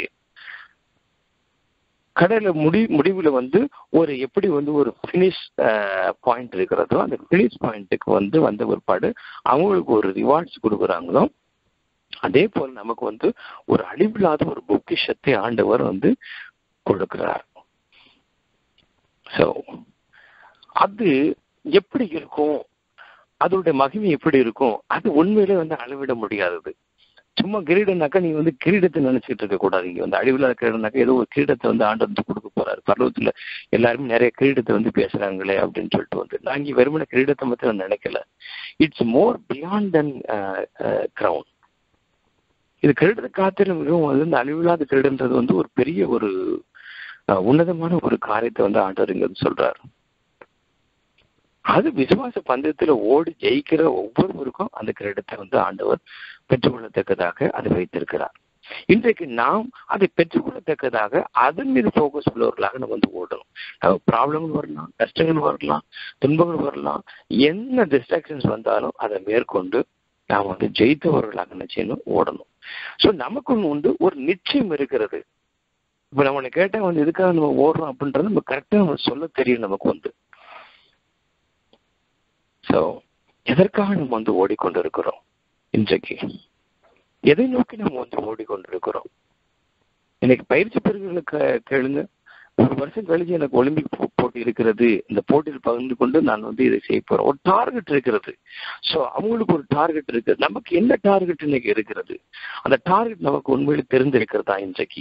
கடையில முடி முடிவுல வந்து ஒரு எப்படி வந்து ஒரு ஃபினிஷ் பாயிண்ட் இருக்கிறதோ அந்த ஃபினிஷ் பாயிண்ட்டுக்கு வந்து வந்த பிற்பாடு அவங்களுக்கு ஒரு ரிவார்ட்ஸ் கொடுக்குறாங்களோ அதே போல நமக்கு வந்து ஒரு அழிவில்லாத ஒரு பொக்கிஷத்தை ஆண்டவர் வந்து கொடுக்கிறார் ஸோ அது எப்படி இருக்கும் அதோட மகிமை எப்படி இருக்கும் அது உண்மையிலே வந்து அளவிட முடியாதது சும்மா கிரீடம்னாக்கா நீங்க வந்து கிரீடத்தை நினைச்சிட்டு இருக்க கூடாது இங்க வந்து அழிவில்லாத கிரீடம்னாக்கா ஏதோ ஒரு கிரீடத்தை வந்து ஆண்டு வந்து கொடுக்க போறாரு பர்வத்துல எல்லாருமே நிறைய கிரீடத்தை வந்து பேசுறாங்களே அப்படின்னு சொல்லிட்டு வந்து நான் இங்க வெறுமன கிரீடத்தை மட்டும் நான் நினைக்கல it's more beyond then crown இது கிரீடத்தை காத்திரம் மிகவும் வந்து இந்த அழிவில்லாத கிரீடன்றது வந்து ஒரு பெரிய ஒரு அஹ், உன்னதமான ஒரு காரியத்தை வந்து ஆண்டவர் இங்க வந்து சொல்றாரு அது விசுவாச பந்தயத்துல ஓடி ஜெயிக்கிற ஒவ்வொருவருக்கும் அந்த கிரீடத்தை வந்து ஆண்டவர் பெற்றுக்கொள்ளத்தக்கதாக அதை வைத்திருக்கிறார் இன்றைக்கு நாம் அதை பெற்றுக்கொள்ளத்தக்கதாக அதன் மீது ஃபோக்கஸ் உள்ளவர்களாக நம்ம வந்து ஓடணும் ப்ராப்ளங்கள் வரலாம் கஷ்டங்கள் வரலாம் துன்பங்கள் வரலாம் என்ன டிஸ்ட்ராக்ஷன்ஸ் வந்தாலும் அதை மேற்கொண்டு நாம் வந்து ஜெயித்தவர்களாக என்ன செய்யணும் ஓடணும் ஸோ நமக்கு வந்து ஒரு நிச்சயம் இருக்கிறது இப்ப நம்ம கேட்டா வந்து எதுக்காக நம்ம ஓடுறோம் அப்படின்றது நம்ம கரெக்டா நம்ம சொல்ல தெரியும் நமக்கு வந்து ஸோ எதற்காக நம்ம வந்து ஓடிக்கொண்டு இருக்கிறோம் இன்றைக்கு எதை நோக்கி நம்ம வந்து ஓடிக்கொண்டிருக்கிறோம் இன்னைக்கு பயிற்சி பிரிவுகளுக்கு கேளுங்க ஒரு வருஷம் கழிச்சு எனக்கு ஒலிம்பிக் போ- போட்டி இருக்கிறது இந்த போட்டியில் பகிர்ந்து கொண்டு நான் வந்து இதை செய்ய போறேன் ஒரு டார்கெட் இருக்கிறது ஸோ அவங்களுக்கு ஒரு டார்கெட் இருக்கு நமக்கு என்ன டார்கெட் இன்னைக்கு இருக்கிறது அந்த டார்கெட் நமக்கு உண்மையில தெரிந்திருக்கிறதா இன்றைக்கு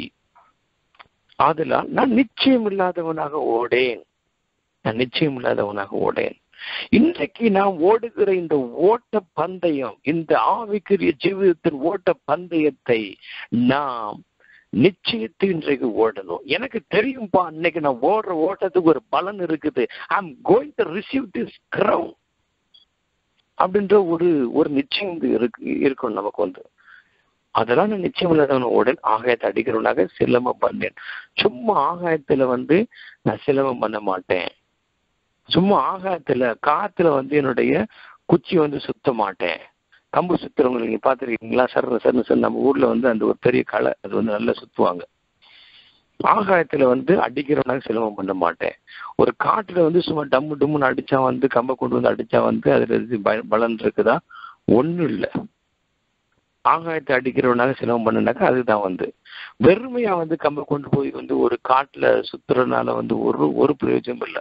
ஆதலால் நான் நிச்சயம் இல்லாதவனாக ஓடேன் நான் நிச்சயம் இல்லாதவனாக ஓடேன் இன்றைக்கு நாம் ஓடுகிற இந்த ஓட்ட பந்தயம் இந்த ஆவிக்குரிய ஜீவிதத்தின் ஓட்ட பந்தயத்தை நாம் நிச்சயத்து இன்றைக்கு ஓடணும் எனக்கு தெரியும்பா இன்னைக்கு நான் ஓடுற ஓட்டத்துக்கு ஒரு பலன் இருக்குது I am going to receive this crown அப்படின்ற ஒரு ஒரு நிச்சயம் வந்து இருக்கு இருக்கும் நமக்கு வந்து அதெல்லாம் நான் நிச்சயம் இல்லாதவன உடன் ஆகாயத்தை அடிக்கிறவனாக சிலமம் பண்ணேன் சும்மா ஆகாயத்துல வந்து நான் சிலமம் பண்ண மாட்டேன் சும்மா ஆகாயத்துல காத்துல வந்து என்னுடைய குச்சி வந்து சுத்த மாட்டேன் கம்பு சுத்துறவங்க நீங்க பாத்துருக்கீங்களா சர்ற சர்னு சார் நம்ம ஊர்ல வந்து அந்த ஒரு பெரிய களை அது வந்து நல்லா சுத்துவாங்க ஆகாயத்துல வந்து அடிக்கிறவனாக சிலமம் பண்ண மாட்டேன் ஒரு காட்டுல வந்து சும்மா டம்மு டம்முன்னு அடிச்சா வந்து கம்பை கொண்டு வந்து அடிச்சா வந்து அதுல இது பய- பலன் இருக்குதா ஒண்ணும் இல்லை ஆகாயத்தை அடிக்கிறவனாக சிலவம் பண்ணுனாக்கா அதுதான் வந்து வெறுமையா வந்து கம்பை கொண்டு போய் வந்து ஒரு காட்டுல சுத்துறதுனால வந்து ஒரு ஒரு பிரயோஜனம் இல்லை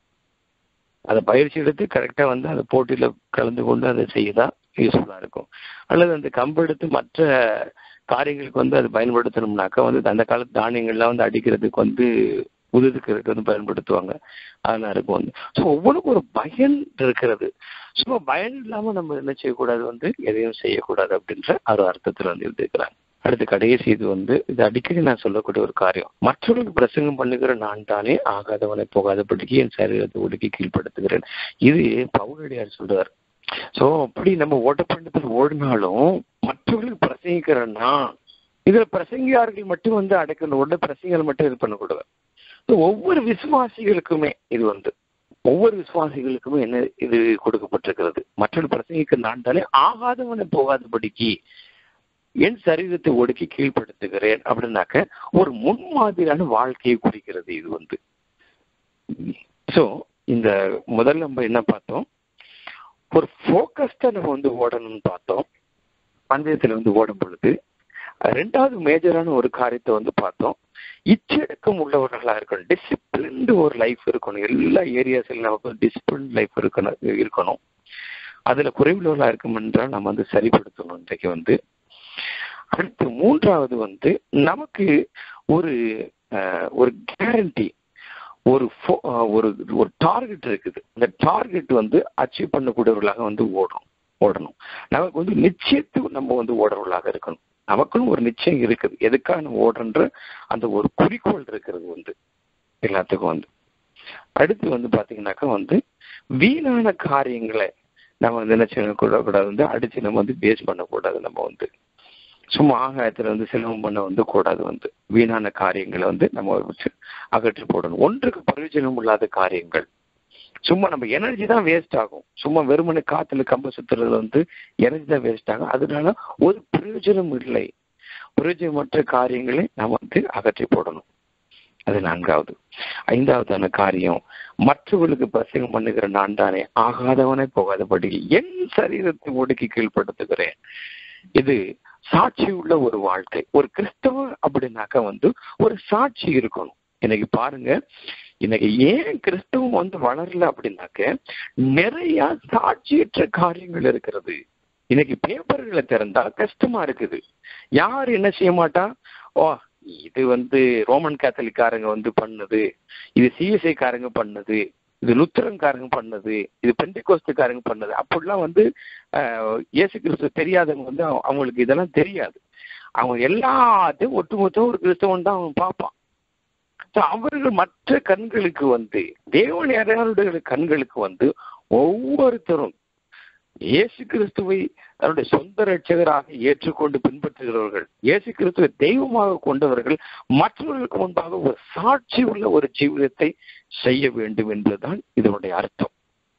அதை பயிற்சி எடுத்து கரெக்டா வந்து அந்த போட்டியில கலந்து கொண்டு அதை செய்யதான் யூஸ்ஃபுல்லா இருக்கும் அல்லது அந்த கம்பு எடுத்து மற்ற காரியங்களுக்கு வந்து அது பயன்படுத்தணும்னாக்கா வந்து அந்த காலத்து தானியங்கள்லாம் வந்து அடிக்கிறதுக்கு வந்து உதுக்கிறதுக்கு வந்து பயன்படுத்துவாங்க அதெல்லாம் இருக்கும் வந்து ஸோ ஒவ்வொன்றுக்கும் ஒரு பயன் இருக்கிறது சும்மா பயன் இல்லாம நம்ம என்ன செய்யக்கூடாது வந்து எதையும் செய்யக்கூடாது அப்படின்ற ஒரு அர்த்தத்துல வந்து எழுதியிருக்கிறாங்க அடுத்து கடைசி இது வந்து இது அடிக்கடி நான் சொல்லக்கூடிய ஒரு காரியம் மற்றவர்களுக்கு பிரசங்கம் பண்ணுகிற நான் தானே ஆகாதவனை போகாதபடிக்கு என் சரீரத்தை ஒடுக்கி கீழ்ப்படுத்துகிறேன் இது பவுலடியார் சொல்றார் சோ அப்படி நம்ம ஓட்டப்பண்டத்தில் ஓடினாலும் மற்றவர்களுக்கு பிரசங்கிக்கிற நான் இதுல பிரசங்கியார்கள் மட்டும் வந்து அடைக்கணும் உடனே பிரசங்கிகள் மட்டும் இது பண்ணக்கூடாது So, ஒவ்வொரு விசுவாசிகளுக்குமே இது வந்து ஒவ்வொரு விசுவாசிகளுக்குமே என்ன இது கொடுக்கப்பட்டிருக்கிறது மற்றொரு பிரசங்கிக்க நான் தானே ஆகாதவனை போகாதபடிக்கு என் சரீரத்தை ஒடுக்கி கீழ்ப்படுத்துகிறேன் அப்படின்னாக்க ஒரு முன்மாதிரியான வாழ்க்கையை குறிக்கிறது இது வந்து சோ இந்த முதல்ல நம்ம என்ன பார்த்தோம் ஒரு ஃபோக்கஸ்டா நம்ம வந்து ஓடணும்னு பார்த்தோம் பந்தயத்துல வந்து ஓடும் பொழுது ரெண்டாவது மேஜரான ஒரு காரியத்தை வந்து பார்த்தோம் இச்சடக்கம் உள்ளவர்களா இருக்கணும் டிசிப்ளின்டு ஒரு லைஃப் இருக்கணும் எல்லா ஏரியாஸ்ல நமக்கு டிசிப்ளின் லைஃப் இருக்கணும் இருக்கணும் அதுல குறைவுள்ளவர்களா இருக்கும் என்றால் நம்ம வந்து சரிப்படுத்தணும் இன்றைக்கு வந்து அடுத்து மூன்றாவது வந்து நமக்கு ஒரு ஒரு கேரண்டி ஒரு ஒரு ஒரு டார்கெட் இருக்குது அந்த டார்கெட் வந்து அச்சீவ் பண்ணக்கூடியவர்களாக வந்து ஓடணும் ஓடணும் நமக்கு வந்து நிச்சயத்து நம்ம வந்து ஓடுறவர்களாக இருக்கணும் நமக்குன்னு ஒரு நிச்சயம் இருக்குது எதுக்காக நம்ம ஓடுறன்ற அந்த ஒரு குறிக்கோள் இருக்கிறது வந்து எல்லாத்துக்கும் வந்து அடுத்து வந்து பாத்தீங்கன்னாக்கா வந்து வீணான காரியங்களை நம்ம வந்து என்ன செய்யக்கூடாது வந்து அடிச்சு நம்ம வந்து பேஸ் பண்ணக்கூடாது நம்ம வந்து சும்மா ஆகாயத்துல வந்து செலவு பண்ண வந்து கூடாது வந்து வீணான காரியங்களை வந்து நம்ம வச்சு அகற்றி போடணும் ஒன்றுக்கு பிரயோஜனம் இல்லாத காரியங்கள் சும்மா நம்ம எனர்ஜி தான் வேஸ்ட் ஆகும் சும்மா வெறுமனை காத்துல கம்ப சுத்துறது வந்து எனர்ஜி தான் வேஸ்ட் ஆகும் அதனால ஒரு பிரயோஜனம் இல்லை பிரயோஜனமற்ற காரியங்களை நம்ம வந்து அகற்றி போடணும் அது நான்காவது ஐந்தாவதான காரியம் மற்றவர்களுக்கு பிரசங்கம் பண்ணுகிற நான் தானே ஆகாதவனே போகாதபடி என் சரீரத்தை ஒடுக்கி கீழ்படுத்துகிறேன் இது சாட்சி உள்ள ஒரு வாழ்க்கை ஒரு கிறிஸ்தவ அப்படின்னாக்க வந்து ஒரு சாட்சி இருக்கணும் இன்னைக்கு பாருங்க இன்னைக்கு ஏன் கிறிஸ்தவம் வந்து வளரல அப்படின்னாக்க நிறைய சாட்சியற்ற காரியங்கள் இருக்கிறது இன்னைக்கு பேப்பர்களை திறந்தா கஷ்டமா இருக்குது யார் என்ன செய்ய மாட்டா ஓ இது வந்து ரோமன் கேத்தலிக்காரங்க வந்து பண்ணது இது சிஎஸ்ஐ காரங்க பண்ணது இது லுத்தரன்காரங்க பண்ணது இது பெண்டிகோஸ்துக்காரங்க பண்ணது அப்படிலாம் வந்து இயேசு கிறிஸ்து தெரியாதவங்க வந்து அவங்களுக்கு இதெல்லாம் தெரியாது அவங்க எல்லாத்தையும் ஒட்டுமொத்தம் ஒரு கிறிஸ்தவன் தான் அவன் பார்ப்பான் அவர்கள் மற்ற கண்களுக்கு வந்து தேவன் யாரையாருடைய கண்களுக்கு வந்து ஒவ்வொருத்தரும் இயேசு கிறிஸ்துவை தன்னுடைய சொந்த ரட்சகராக ஏற்றுக்கொண்டு பின்பற்றுகிறவர்கள் இயேசு கிறிஸ்துவை தெய்வமாக கொண்டவர்கள் மற்றவர்களுக்கு முன்பாக ஒரு சாட்சி உள்ள ஒரு ஜீவிதத்தை செய்ய வேண்டும் என்பதுதான் இதனுடைய அர்த்தம்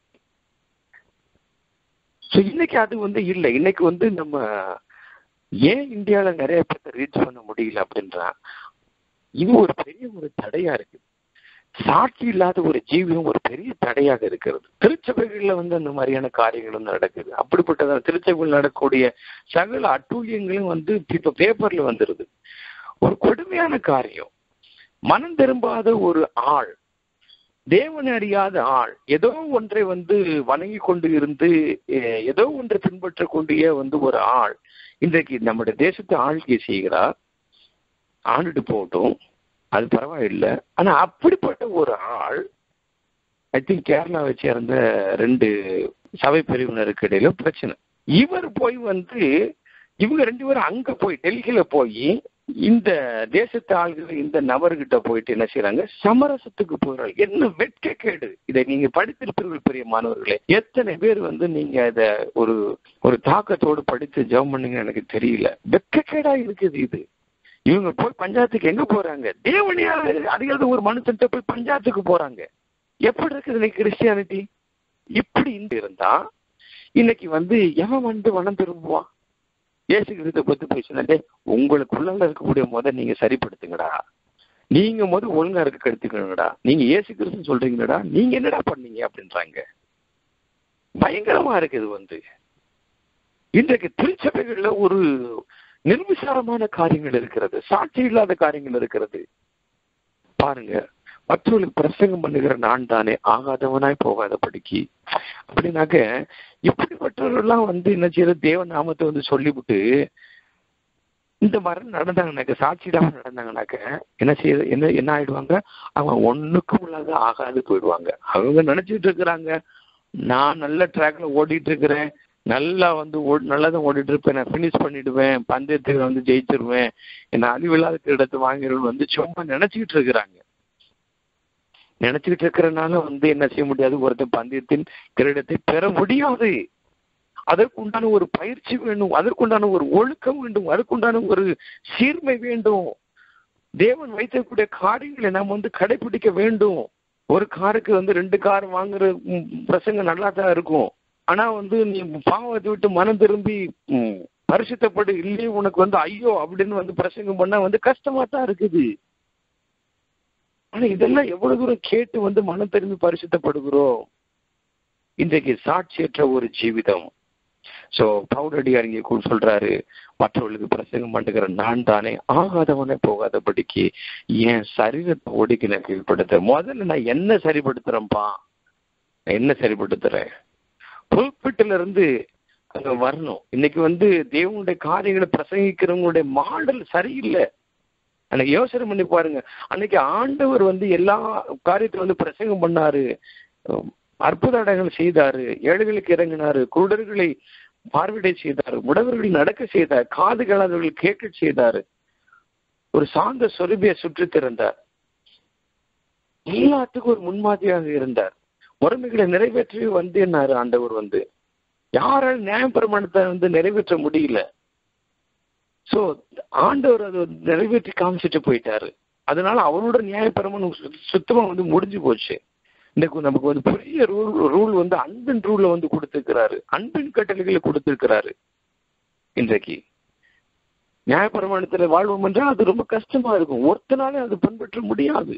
இன்னைக்கு அது வந்து இல்லை இன்னைக்கு வந்து நம்ம ஏன் இந்தியாவில நிறைய பேர்த்த ரீச் பண்ண முடியல அப்படின்றா இது ஒரு பெரிய ஒரு தடையா இருக்கு சாட்சி இல்லாத ஒரு ஜீவியம் ஒரு பெரிய தடையாக இருக்கிறது திருச்சபைகள்ல வந்து அந்த மாதிரியான காரியங்களும் நடக்குது அப்படிப்பட்டதான திருச்சபைகள் நடக்கக்கூடிய சகல அட்டூழியங்களும் வந்து இப்ப பேப்பர்ல வந்துருது ஒரு கொடுமையான காரியம் மனம் திரும்பாத ஒரு ஆள் தேவன் அறியாத ஆள் ஏதோ ஒன்றை வந்து வணங்கி கொண்டு இருந்து ஏதோ ஒன்றை பின்பற்றக்கூடிய வந்து ஒரு ஆள் இன்றைக்கு நம்முடைய தேசத்தை ஆழ்கை செய்கிறார் ஆண்டுட்டு போகட்டும் அது பரவாயில்லை ஆனா அப்படிப்பட்ட ஒரு ஆள் ஐ திங்க் கேரளாவை சேர்ந்த ரெண்டு சபை பிரிவினருக்கு இடையில பிரச்சனை இவர் போய் வந்து இவங்க ரெண்டு பேரும் அங்க போய் டெல்லியில போய் இந்த தேசத்து ஆள்கள் இந்த நபர்கிட்ட போயிட்டு என்ன செய்யறாங்க சமரசத்துக்கு போறாங்க என்ன வெட்க கேடு இதை நீங்க படித்திருப்பீர்கள் பெரிய மாணவர்களே எத்தனை பேர் வந்து நீங்க இத ஒரு ஒரு தாக்கத்தோடு படித்து ஜெபம் பண்ணுங்க எனக்கு தெரியல வெட்கக்கேடா இருக்குது இது இவங்க போய் பஞ்சாயத்துக்கு எங்க போறாங்க தேவனியா அதிகாரத்து ஒரு மனுஷன்ட்ட போய் பஞ்சாயத்துக்கு போறாங்க எப்படி இருக்குது இன்னைக்கு கிறிஸ்டியானிட்டி இப்படி இருந்தா இன்னைக்கு வந்து எவன் வந்து வனம் திரும்புவான் ஏசு கிறிஸ்த பத்தி பேசினாலே உங்களுக்குள்ள இருக்கக்கூடிய முத நீங்க சரிப்படுத்துங்கடா நீங்க முத ஒழுங்கா இருக்க கெடுத்துக்கணுங்கடா நீங்க ஏசு கிறிஸ்து சொல்றீங்கடா நீங்க என்னடா பண்ணீங்க அப்படின்றாங்க பயங்கரமா இருக்கு இது வந்து இன்றைக்கு திருச்சபைகள்ல ஒரு நிர்விசாரமான காரியங்கள் இருக்கிறது சாட்சி இல்லாத காரியங்கள் இருக்கிறது பாருங்க மற்றவர்களுக்கு பிரசங்கம் பண்ணுகிற நான் தானே ஆகாதவனாய் போகாத படிக்கி அப்படின்னாக்க இப்படிப்பட்டவர்கள்லாம் வந்து என்ன செய்யறது தேவ நாமத்தை வந்து சொல்லிவிட்டு இந்த மாதிரி நடந்தாங்கனாக்க சாட்சி இல்லாம நடந்தாங்கனாக்க என்ன செய்ய என்ன என்ன ஆயிடுவாங்க அவங்க ஒண்ணுக்கும் இல்லாத ஆகாது போயிடுவாங்க அவங்க நினைச்சிட்டு இருக்கிறாங்க நான் நல்ல ட்ராக்ல ஓடிட்டு இருக்கிறேன் நல்லா வந்து நல்லா தான் ஓடிட்டு இருப்பேன் நான் ஃபினிஷ் பண்ணிடுவேன் பந்தயத்துக்கு வந்து ஜெயிச்சிருவேன் என்ன அழிவில்லாத கிரீடத்தை வாங்கிடுவேன் வந்து சும்மா நினைச்சுக்கிட்டு இருக்கிறாங்க நினைச்சுக்கிட்டு இருக்கிறனால வந்து என்ன செய்ய முடியாது ஒருத்தன் பந்தயத்தின் கிரீடத்தை பெற முடியாது அதற்குண்டான ஒரு பயிற்சி வேண்டும் அதற்குண்டான ஒரு ஒழுக்கம் வேண்டும் அதற்குண்டான ஒரு சீர்மை வேண்டும் தேவன் வைத்திருக்கக்கூடிய காரியங்களை நாம் வந்து கடைபிடிக்க வேண்டும் ஒரு காருக்கு வந்து ரெண்டு கார் வாங்குற பிரசங்கம் நல்லா தான் இருக்கும் ஆனா வந்து நீ பாவத்தை விட்டு மனம் திரும்பி பரிசுத்தப்படு இல்லையே உனக்கு வந்து ஐயோ அப்படின்னு வந்து பிரசங்கம் பண்ணா வந்து கஷ்டமா தான் இருக்குது ஆனா இதெல்லாம் எவ்வளவு தூரம் கேட்டு வந்து மனம் திரும்பி பரிசுத்தப்படுகிறோம் இன்றைக்கு சாட்சியற்ற ஒரு ஜீவிதம் சோ பவுடடியார் இங்க கூட சொல்றாரு மற்றவர்களுக்கு பிரசங்கம் பண்ணுகிற நான் தானே ஆகாதவனே போகாதபடிக்கு என் சரீரத்தை ஒடுக்கி நான் கீழ்படுத்த முதல்ல நான் என்ன சரிப்படுத்துறேன்ப்பா நான் என்ன சரிப்படுத்துறேன் புல்பிட்டில இருந்து அங்க வரணும் இன்னைக்கு வந்து தேவனுடைய காரியங்களை பிரசங்கிக்கிறவங்களுடைய மாடல் சரியில்லை அன்னைக்கு யோசனை பண்ணி பாருங்க அன்னைக்கு ஆண்டவர் வந்து எல்லா காரியத்தையும் வந்து பிரசங்கம் பண்ணாரு அற்புத அடங்கள் செய்தாரு ஏழைகளுக்கு இறங்கினாரு குருடர்களை பார்வையிட செய்தார் முடவர்களை நடக்க செய்தார் காது கேளாதவர்கள் கேட்க செய்தாரு ஒரு சாந்த சொருபியை சுற்றி திறந்தார் எல்லாத்துக்கும் ஒரு முன்மாதிரியாக இருந்தார் முறைமைகளை நிறைவேற்றி வந்து என்னாரு ஆண்டவர் வந்து யாரால் நியாய பிரமாணத்தை வந்து நிறைவேற்ற முடியல சோ ஆண்டவர் அதை நிறைவேற்றி காமிச்சிட்டு போயிட்டாரு அதனால அவரோட நியாய பிரமாணம் சுத்தமா வந்து முடிஞ்சு போச்சு இன்னைக்கு நமக்கு வந்து பெரிய ரூல் ரூல் வந்து அன்பின் ரூல்ல வந்து கொடுத்திருக்கிறாரு அன்பின் கட்டளைகளை கொடுத்திருக்கிறாரு இன்றைக்கு நியாயப்பிரமாணத்துல வாழ்வோம் என்றால் அது ரொம்ப கஷ்டமா இருக்கும் ஒருத்தனாலே அது பின்பற்ற முடியாது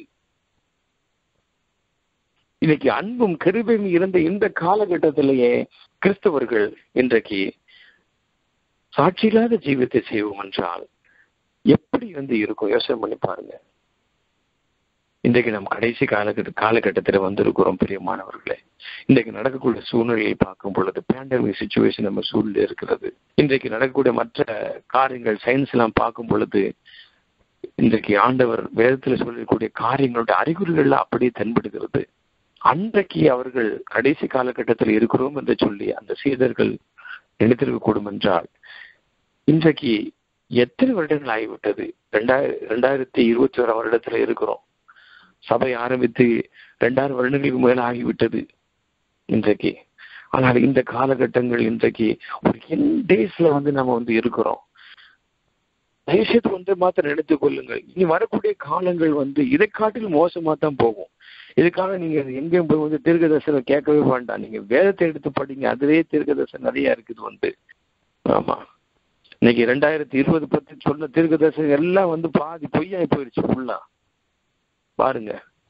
இன்னைக்கு அன்பும் கருவையும் இருந்த இந்த காலகட்டத்திலேயே கிறிஸ்தவர்கள் இன்றைக்கு சாட்சியில்லாத ஜீவித்தை செய்வோம் என்றால் எப்படி வந்து இருக்கும் யோசனை பண்ணி பாருங்க இன்றைக்கு நம்ம கடைசி காலகட்ட காலகட்டத்தில் வந்திருக்கிறோம் பிரியமானவர்களே இன்றைக்கு நடக்கக்கூடிய சூழ்நிலையை பார்க்கும் பொழுது பேண்டமிக் சுச்சுவேஷன் நம்ம சூழ்நிலை இருக்கிறது இன்றைக்கு நடக்கக்கூடிய மற்ற காரியங்கள் சயின்ஸ் எல்லாம் பார்க்கும் பொழுது இன்றைக்கு ஆண்டவர் வேதத்தில் சொல்லக்கூடிய காரியங்களுடைய அறிகுறிகள்லாம் அப்படியே தென்படுகிறது அன்றைக்கு அவர்கள் கடைசி காலகட்டத்தில் இருக்கிறோம் என்று சொல்லி அந்த சீதர்கள் நினைத்திருக்க கூடும் என்றால் இன்றைக்கு எத்தனை வருடங்கள் ஆகிவிட்டது ரெண்டாயிரம் ரெண்டாயிரத்தி இருபத்தி ஓராம் வருடத்துல இருக்கிறோம் சபை ஆரம்பித்து ரெண்டாயிரம் வருடங்களுக்கு மேல ஆகிவிட்டது இன்றைக்கு ஆனால் இந்த காலகட்டங்கள் இன்றைக்கு ஒரு என் டேஸ்ல வந்து நம்ம வந்து இருக்கிறோம் தயவுசெய்து ஒன்றை மாத்திரம் நினைத்துக் கொள்ளுங்கள் இனி வரக்கூடிய காலங்கள் வந்து இதை காட்டிலும் மோசமா தான் போகும் இதுக்காக நீங்க எங்கேயும் போய் வந்து தீர்க்க தரிசனம் கேட்கவே வேண்டாம் நீங்க வேதத்தை எடுத்து படிங்க அதுவே தீர்க்க தரிசனம் நிறைய இருக்குது வந்து ஆமா இன்னைக்கு ரெண்டாயிரத்தி இருபது பத்தி சொன்ன தீர்க்க தரிசனம் எல்லாம் வந்து பாதி பொய்யாய் போயிடுச்சு ஃபுல்லா பாருங்க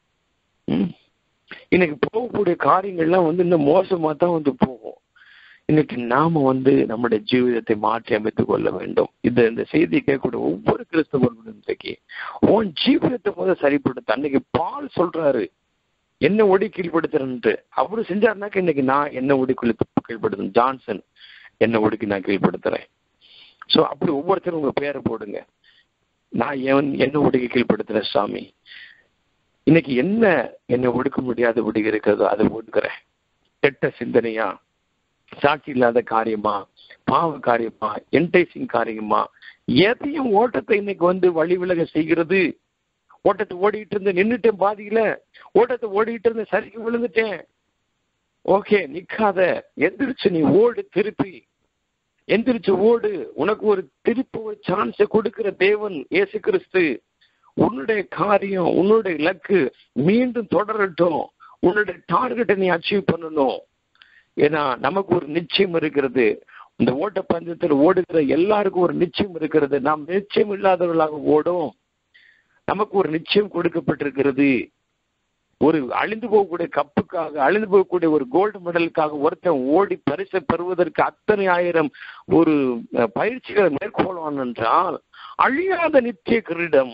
இன்னைக்கு போகக்கூடிய காரியங்கள்லாம் வந்து இன்னும் மோசமா தான் வந்து போகும் இன்னைக்கு நாம வந்து நம்முடைய ஜீவிதத்தை மாற்றி அமைத்துக் கொள்ள வேண்டும் இந்த இந்த செய்தியை கேட்கக்கூடிய ஒவ்வொரு கிறிஸ்தவர்களும் இன்றைக்கு உன் ஜீவிதத்தை முதல் சரிப்படுத்த அன்னைக்கு பால் சொல்றாரு என்ன ஒடி கீழ்படுத்துறேன்ட்டு அவரு செஞ்சாருனாக்க இன்னைக்கு நான் என்ன ஒடி கீழ்படுத்துறேன் ஜான்சன் என்ன ஒடுக்கி நான் கீழ்படுத்துறேன் சோ அப்படி ஒவ்வொருத்தரும் உங்க பேரை போடுங்க நான் என் என்ன ஒடுக்கி கீழ்படுத்துறேன் சாமி இன்னைக்கு என்ன என்னை ஒடுக்க முடியாதபடி இருக்கிறதோ அதை ஒடுக்கிறேன் கெட்ட சிந்தனையா சாட்சி இல்லாத காரியமா பாவ காரியமா என்டைசிங் காரியமா எதையும் ஓட்டத்தை இன்னைக்கு வந்து வழி விலக செய்கிறது ஓட்டத்தை ஓடிட்டு இருந்து நின்றுட்டேன் பாதியில ஓட்டத்தை ஓடிட்டு இருந்து சரிக்கு விழுந்துட்டேன் ஓகே நிக்காத எந்திரிச்சு நீ ஓடு திருப்பி எந்திரிச்சு ஓடு உனக்கு ஒரு திருப்பி ஒரு சான்ஸ கொடுக்கிற தேவன் இயேசு கிறிஸ்து உன்னுடைய காரியம் உன்னுடைய இலக்கு மீண்டும் தொடரட்டும் உன்னுடைய டார்கெட்டை நீ அச்சீவ் பண்ணணும் ஏன்னா நமக்கு ஒரு நிச்சயம் இருக்கிறது இந்த ஓட்ட பந்தயத்தில் ஓடுகிற எல்லாருக்கும் ஒரு நிச்சயம் இருக்கிறது நாம் நிச்சயம் இல்லாதவர்களாக ஓடும் நமக்கு ஒரு நிச்சயம் கொடுக்கப்பட்டிருக்கிறது ஒரு அழிந்து போகக்கூடிய கப்புக்காக அழிந்து போகக்கூடிய ஒரு கோல்டு மெடலுக்காக ஒருத்தன் ஓடி பரிசை பெறுவதற்கு அத்தனை ஆயிரம் ஒரு பயிற்சிகளை மேற்கொள்வான் என்றால் அழியாத நித்திய கிரீடம்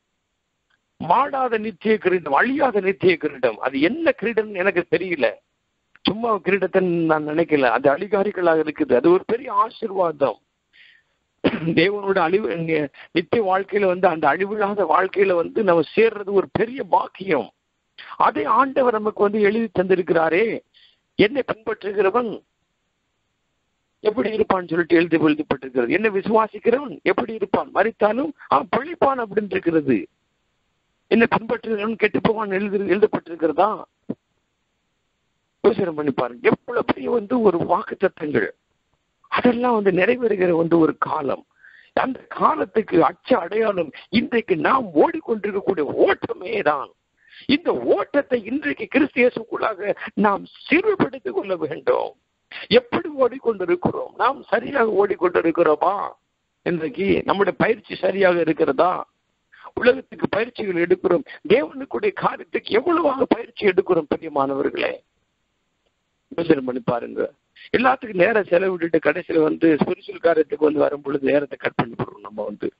மாடாத நித்திய கிரீடம் அழியாத நித்திய கிரீடம் அது என்ன கிரீடம் எனக்கு தெரியல சும்மா கிரீடத்தை நான் நினைக்கல அது அழிகாரிகளாக இருக்குது அது ஒரு பெரிய ஆசிர்வாதம் தேவனோட அழிவு நித்திய வாழ்க்கையில வந்து அந்த அழிவில்லாத வாழ்க்கையில வந்து நம்ம சேர்றது ஒரு பெரிய பாக்கியம் அதை ஆண்டவர் நமக்கு வந்து எழுதி தந்திருக்கிறாரே என்னை பின்பற்றுகிறவன் எப்படி இருப்பான்னு சொல்லிட்டு எழுதி எழுதப்பட்டிருக்கிறது என்ன விசுவாசிக்கிறவன் எப்படி இருப்பான் மறித்தாலும் அவன் பிழைப்பான் அப்படின்னு இருக்கிறது என்ன பின்பற்றுகிறவன் கெட்டு போவான் எழுதி எழுதப்பட்டிருக்கிறதா யோசனை பண்ணி பாருங்க எவ்வளவு பெரிய வந்து ஒரு வாக்கு தத்தங்கள் அதெல்லாம் வந்து நிறைவேறுகிற வந்து ஒரு காலம் அந்த காலத்துக்கு அச்ச அடையாளம் இன்றைக்கு நாம் ஓடிக்கொண்டிருக்கக்கூடிய ஓட்டமே தான் இந்த ஓட்டத்தை இன்றைக்கு கிறிஸ்தியசுக்குள்ளாக நாம் சிறுபடுத்திக் கொள்ள வேண்டும் எப்படி ஓடிக்கொண்டிருக்கிறோம் நாம் சரியாக ஓடிக்கொண்டிருக்கிறோமா இன்றைக்கு நம்முடைய பயிற்சி சரியாக இருக்கிறதா உலகத்துக்கு பயிற்சிகள் எடுக்கிறோம் தேவனுக்குடைய காரியத்துக்கு எவ்வளவாக பயிற்சி எடுக்கிறோம் பெரியமானவர்களே யோசனை பண்ணி பாருங்க எல்லாத்துக்கும் நேரம் செலவிட்டுட்டு கடைசியில வந்து ஸ்பிரிச்சுவல் காரியத்துக்கு வந்து வரும் பொழுது நேரத்தை கட் பண்ணி போடுறோம் நம்ம வந்து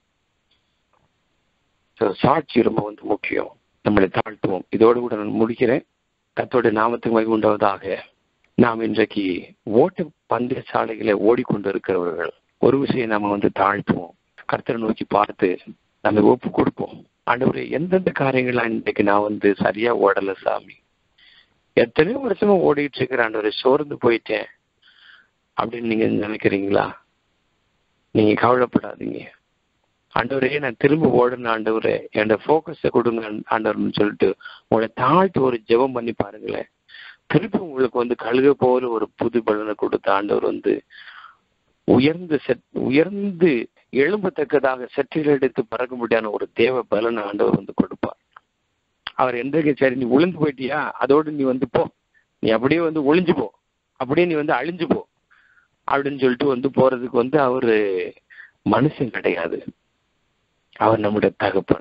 So, சாட்சி ரொம்ப வந்து முக்கியம் நம்மளை தாழ்த்துவோம் இதோடு கூட நான் முடிக்கிறேன் கத்தோட நாமத்துக்கு மகிமை உண்டாவதாக நாம் இன்றைக்கு ஓட்ட பந்தய சாலைகளை ஓடிக்கொண்டிருக்கிறவர்கள் ஒரு விஷயம் நம்ம வந்து தாழ்த்துவோம் கர்த்தரை நோக்கி பார்த்து நம்ம ஒப்பு கொடுப்போம் ஆண்டவரே எந்தெந்த காரியங்கள்லாம் இன்றைக்கு நான் வந்து சரியா ஓடல சாமி எத்தனையோ வருஷமா ஓடிட்டு இருக்கிற ஆண்டவரை சோர்ந்து போயிட்டேன் அப்படின்னு நீங்க நினைக்கிறீங்களா நீங்க கவலைப்படாதீங்க ஆண்டவரே நான் திரும்ப ஓடணும் ஆண்டவரே என்னோட ஃபோக்கஸை கொடுங்க ஆண்டவர்னு சொல்லிட்டு உங்களை தாழ்த்து ஒரு ஜெபம் பண்ணி பாருங்களேன் திருப்பி உங்களுக்கு வந்து கழுக போல ஒரு புது பலனை கொடுத்த ஆண்டவர் வந்து உயர்ந்து செட் உயர்ந்து எழும்பத்தக்கதாக செற்றில் எடுத்து பறக்க முடியாத ஒரு தேவ பலனை ஆண்டவர் வந்து கொடுப்பார் அவர் என்றைக்கு சரி நீ உளுந்து போயிட்டியா அதோடு நீ வந்து போ நீ அப்படியே வந்து ஒளிஞ்சு போ அப்படியே நீ வந்து அழிஞ்சு போ அப்படின்னு சொல்லிட்டு வந்து போறதுக்கு வந்து அவரு மனுஷன் கிடையாது அவர் நம்முடைய தகப்பன்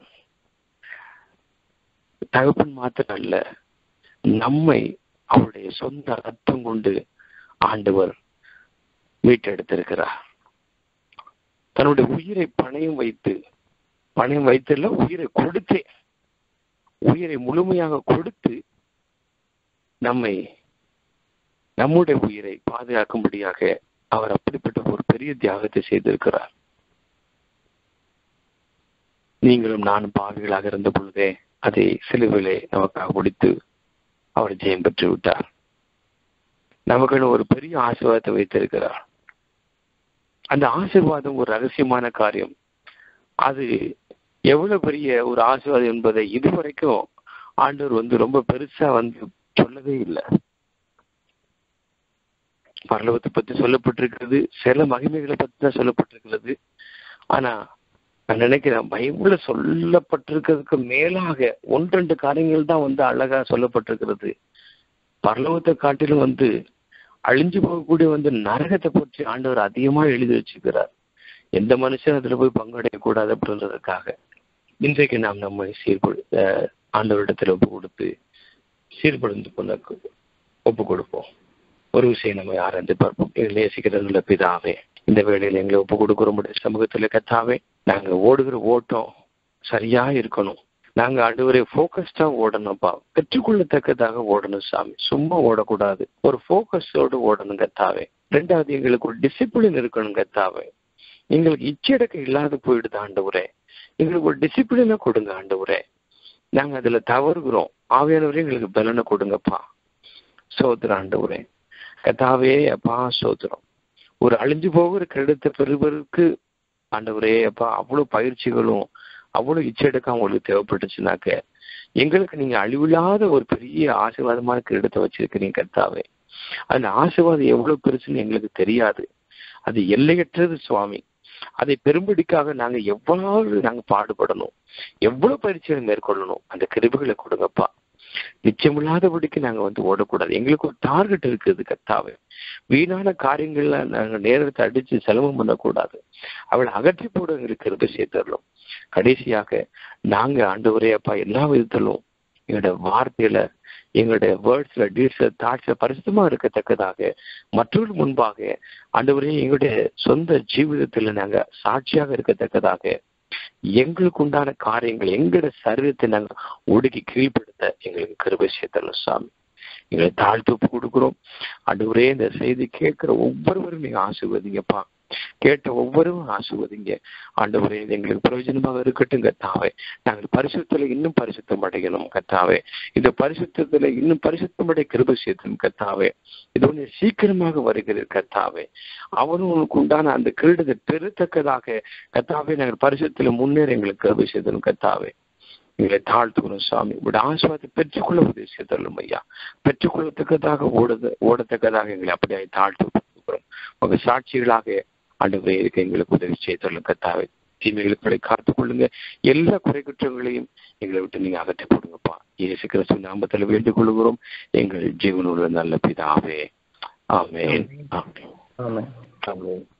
தகப்பன் மாத்திரம் அல்ல நம்மை அவருடைய சொந்த ரத்தம் கொண்டு ஆண்டவர் மீட்டெடுத்திருக்கிறார் தன்னுடைய உயிரை பணயம் வைத்து பணயம் வைத்துல உயிரை கொடுத்தே உயிரை முழுமையாக கொடுத்து நம்மை நம்முடைய உயிரை பாதுகாக்கும்படியாக அவர் அப்படிப்பட்ட ஒரு பெரிய தியாகத்தை செய்திருக்கிறார் நீங்களும் நானும் பாவிகளாக இருந்த பொழுதே அதை சிலுவிலே நமக்காக முடித்து அவர் ஜெயம் பெற்று விட்டார் நமக்குன்னு ஒரு பெரிய ஆசீர்வாதத்தை வைத்திருக்கிறார் அந்த ஆசீர்வாதம் ஒரு ரகசியமான காரியம் அது எவ்வளவு பெரிய ஒரு ஆசீர்வாதம் என்பதை இதுவரைக்கும் ஆண்டவர் வந்து ரொம்ப பெருசா வந்து சொல்லவே இல்லை பரலோகத்தை பத்தி சொல்லப்பட்டிருக்கிறது சில மகிமைகளை பத்தி தான் சொல்லப்பட்டிருக்கிறது ஆனா நான் நினைக்கிறேன் பைபிள்ல சொல்லப்பட்டிருக்கிறதுக்கு மேலாக ஒன்றெண்டு காரியங்கள் தான் வந்து அழகா சொல்லப்பட்டிருக்கிறது பரலோகத்தை காட்டிலும் வந்து அழிஞ்சு போகக்கூடிய வந்து நரகத்தை பற்றி ஆண்டவர் அதிகமா எழுதி வச்சுக்கிறார் எந்த மனுஷன் அதுல போய் பங்கடைய கூடாது அப்படின்றதுக்காக இன்றைக்கு நாம் நம்மை சீர்படு ஆண்டவரிடத்தில் ஒப்பு கொடுத்து சீர்படுந்து கொள்ள ஒப்பு கொடுப்போம் ஒரு விஷயம் நம்ம ஆராய்ந்து பார்ப்போம் எங்களை நேசிக்கிறதுல பிதாவே இந்த வேளையில எங்களை ஒப்பு கொடுக்குறோம் சமூகத்துல கத்தாவே நாங்க ஓடுகிற ஓட்டம் சரியா இருக்கணும் நாங்க ஆண்டவரே போக்கஸ்டா ஓடணும்ப்பா பெற்றுக்கொள்ளத்தக்கதாக ஓடணும் சாமி சும்மா ஓடக்கூடாது ஒரு போக்கஸோடு ஓடணும் கத்தாவே ரெண்டாவது எங்களுக்கு ஒரு டிசிப்ளின் இருக்கணும் கத்தாவே எங்களுக்கு இச்சடக்கம் இல்லாத போயிடுது ஆண்டவரே எங்களுக்கு ஒரு டிசிப்ளினை கொடுங்க ஆண்டவரே நாங்க அதுல தவறுகிறோம் ஆவியானவரே எங்களுக்கு பலனை கொடுங்கப்பா சோதர ஆண்டவரே கதாவே அப்பா சோதரம் ஒரு அழிஞ்சு போகிற கிரெடத்தை பெறுவதற்கு ஆண்டவரே அப்பா அவ்வளவு பயிற்சிகளும் அவ்வளவு இச்செடுக்க அவங்களுக்கு தேவைப்பட்டுச்சுனாக்க எங்களுக்கு நீங்க அழிவில்லாத ஒரு பெரிய ஆசீர்வாதமான கிரீடத்தை வச்சிருக்கிறீங்க கர்த்தாவே அந்த ஆசீர்வாதம் எவ்வளவு பெருசுன்னு எங்களுக்கு தெரியாது அது எல்லையற்றது சுவாமி அதை பெரும்படிக்காக நாங்க எவ்வளவு நாங்க பாடுபடணும் எவ்வளவு பயிற்சிகளை மேற்கொள்ளணும் அந்த கிருபுகளை கொடுங்கப்பா நிச்சயமில்லாதபடிக்கு நாங்க வந்து ஓடக்கூடாது எங்களுக்கு ஒரு டார்கெட் இருக்குது கத்தாவே வீணான காரியங்கள்ல நாங்க நேரத்தை அடிச்சு செலவம் பண்ணக்கூடாது அவளை அகற்றி போட இருக்கிறது சேர்த்துடலாம் கடைசியாக நாங்க ஆண்டவரே அப்பா எல்லா விதத்திலும் எங்களோட வார்த்தையில எங்களுடைய வேர்ட்ஸ்ல டீட்ஸ்ல தாட்ஸ்ல பரிசுத்தமா இருக்கத்தக்கதாக மற்றவர்கள் முன்பாக ஆண்டவரே எங்களுடைய சொந்த ஜீவிதத்துல நாங்க சாட்சியாக இருக்கத்தக்கதாக எங்களுக்கு உண்டான காரியங்கள் எங்களோட சரீரத்தை நாங்க ஒடுக்கி கீழ்ப்படுத்த எங்களுக்கு கிருபை சேர்த்தலும் சாமி எங்களை தாழ்த்து கொடுக்குறோம் ஆண்டவரே இந்த செய்தி கேட்கிற ஒவ்வொருவரும் நீங்க ஆசிர்வதிங்கப்பா கேட்ட ஒவ்வொருவரும் ஆசிர்வதிங்க ஆண்டவரே இது எங்களுக்கு பிரயோஜனமாக இருக்கட்டும் கத்தாவே நாங்கள் பரிசுத்துல இன்னும் பரிசுத்தம் அடையணும் கத்தாவே இந்த பரிசுத்தத்துல இன்னும் பரிசுத்தம் அடைய கிருப சேர்த்தணும் கத்தாவே இது ஒன்று சீக்கிரமாக வருகிறது கத்தாவே அவனும் உனக்கு உண்டான அந்த கிரீடத்தை பெருத்தக்கதாக கத்தாவே நாங்கள் பரிசுத்துல முன்னேற எங்களுக்கு கிருபை சேர்த்தணும் கத்தாவே எங்களை தாழ்த்துக்கணும் சுவாமி உங்களுடைய ஆசிர்வாதத்தை பெற்றுக்கொள்ள உதவி செய்தல்லும் ஐயா பெற்றுக்கொள்ளத்தக்கதாக ஓடுத ஓடத்தக்கதாக எங்களை அப்படியே தாழ்த்து கொடுக்கிறோம் உங்க சாட்சிகளாக ஆண்டவரே இருக்க எங்களுக்கு உதவி செய்தல்லும் கத்தாவை தீமைகளுக்கு காத்துக் கொள்ளுங்க எல்லா குறை குற்றங்களையும் எங்களை விட்டு நீங்க அகற்றி போடுங்கப்பா இயேசு கிறிஸ்து நாமத்தில் வேண்டிக் கொள்கிறோம் எங்கள் ஜீவனோட நல்ல பிதாவே ஆமென் ஆமென் ஆமாம் ஆமென்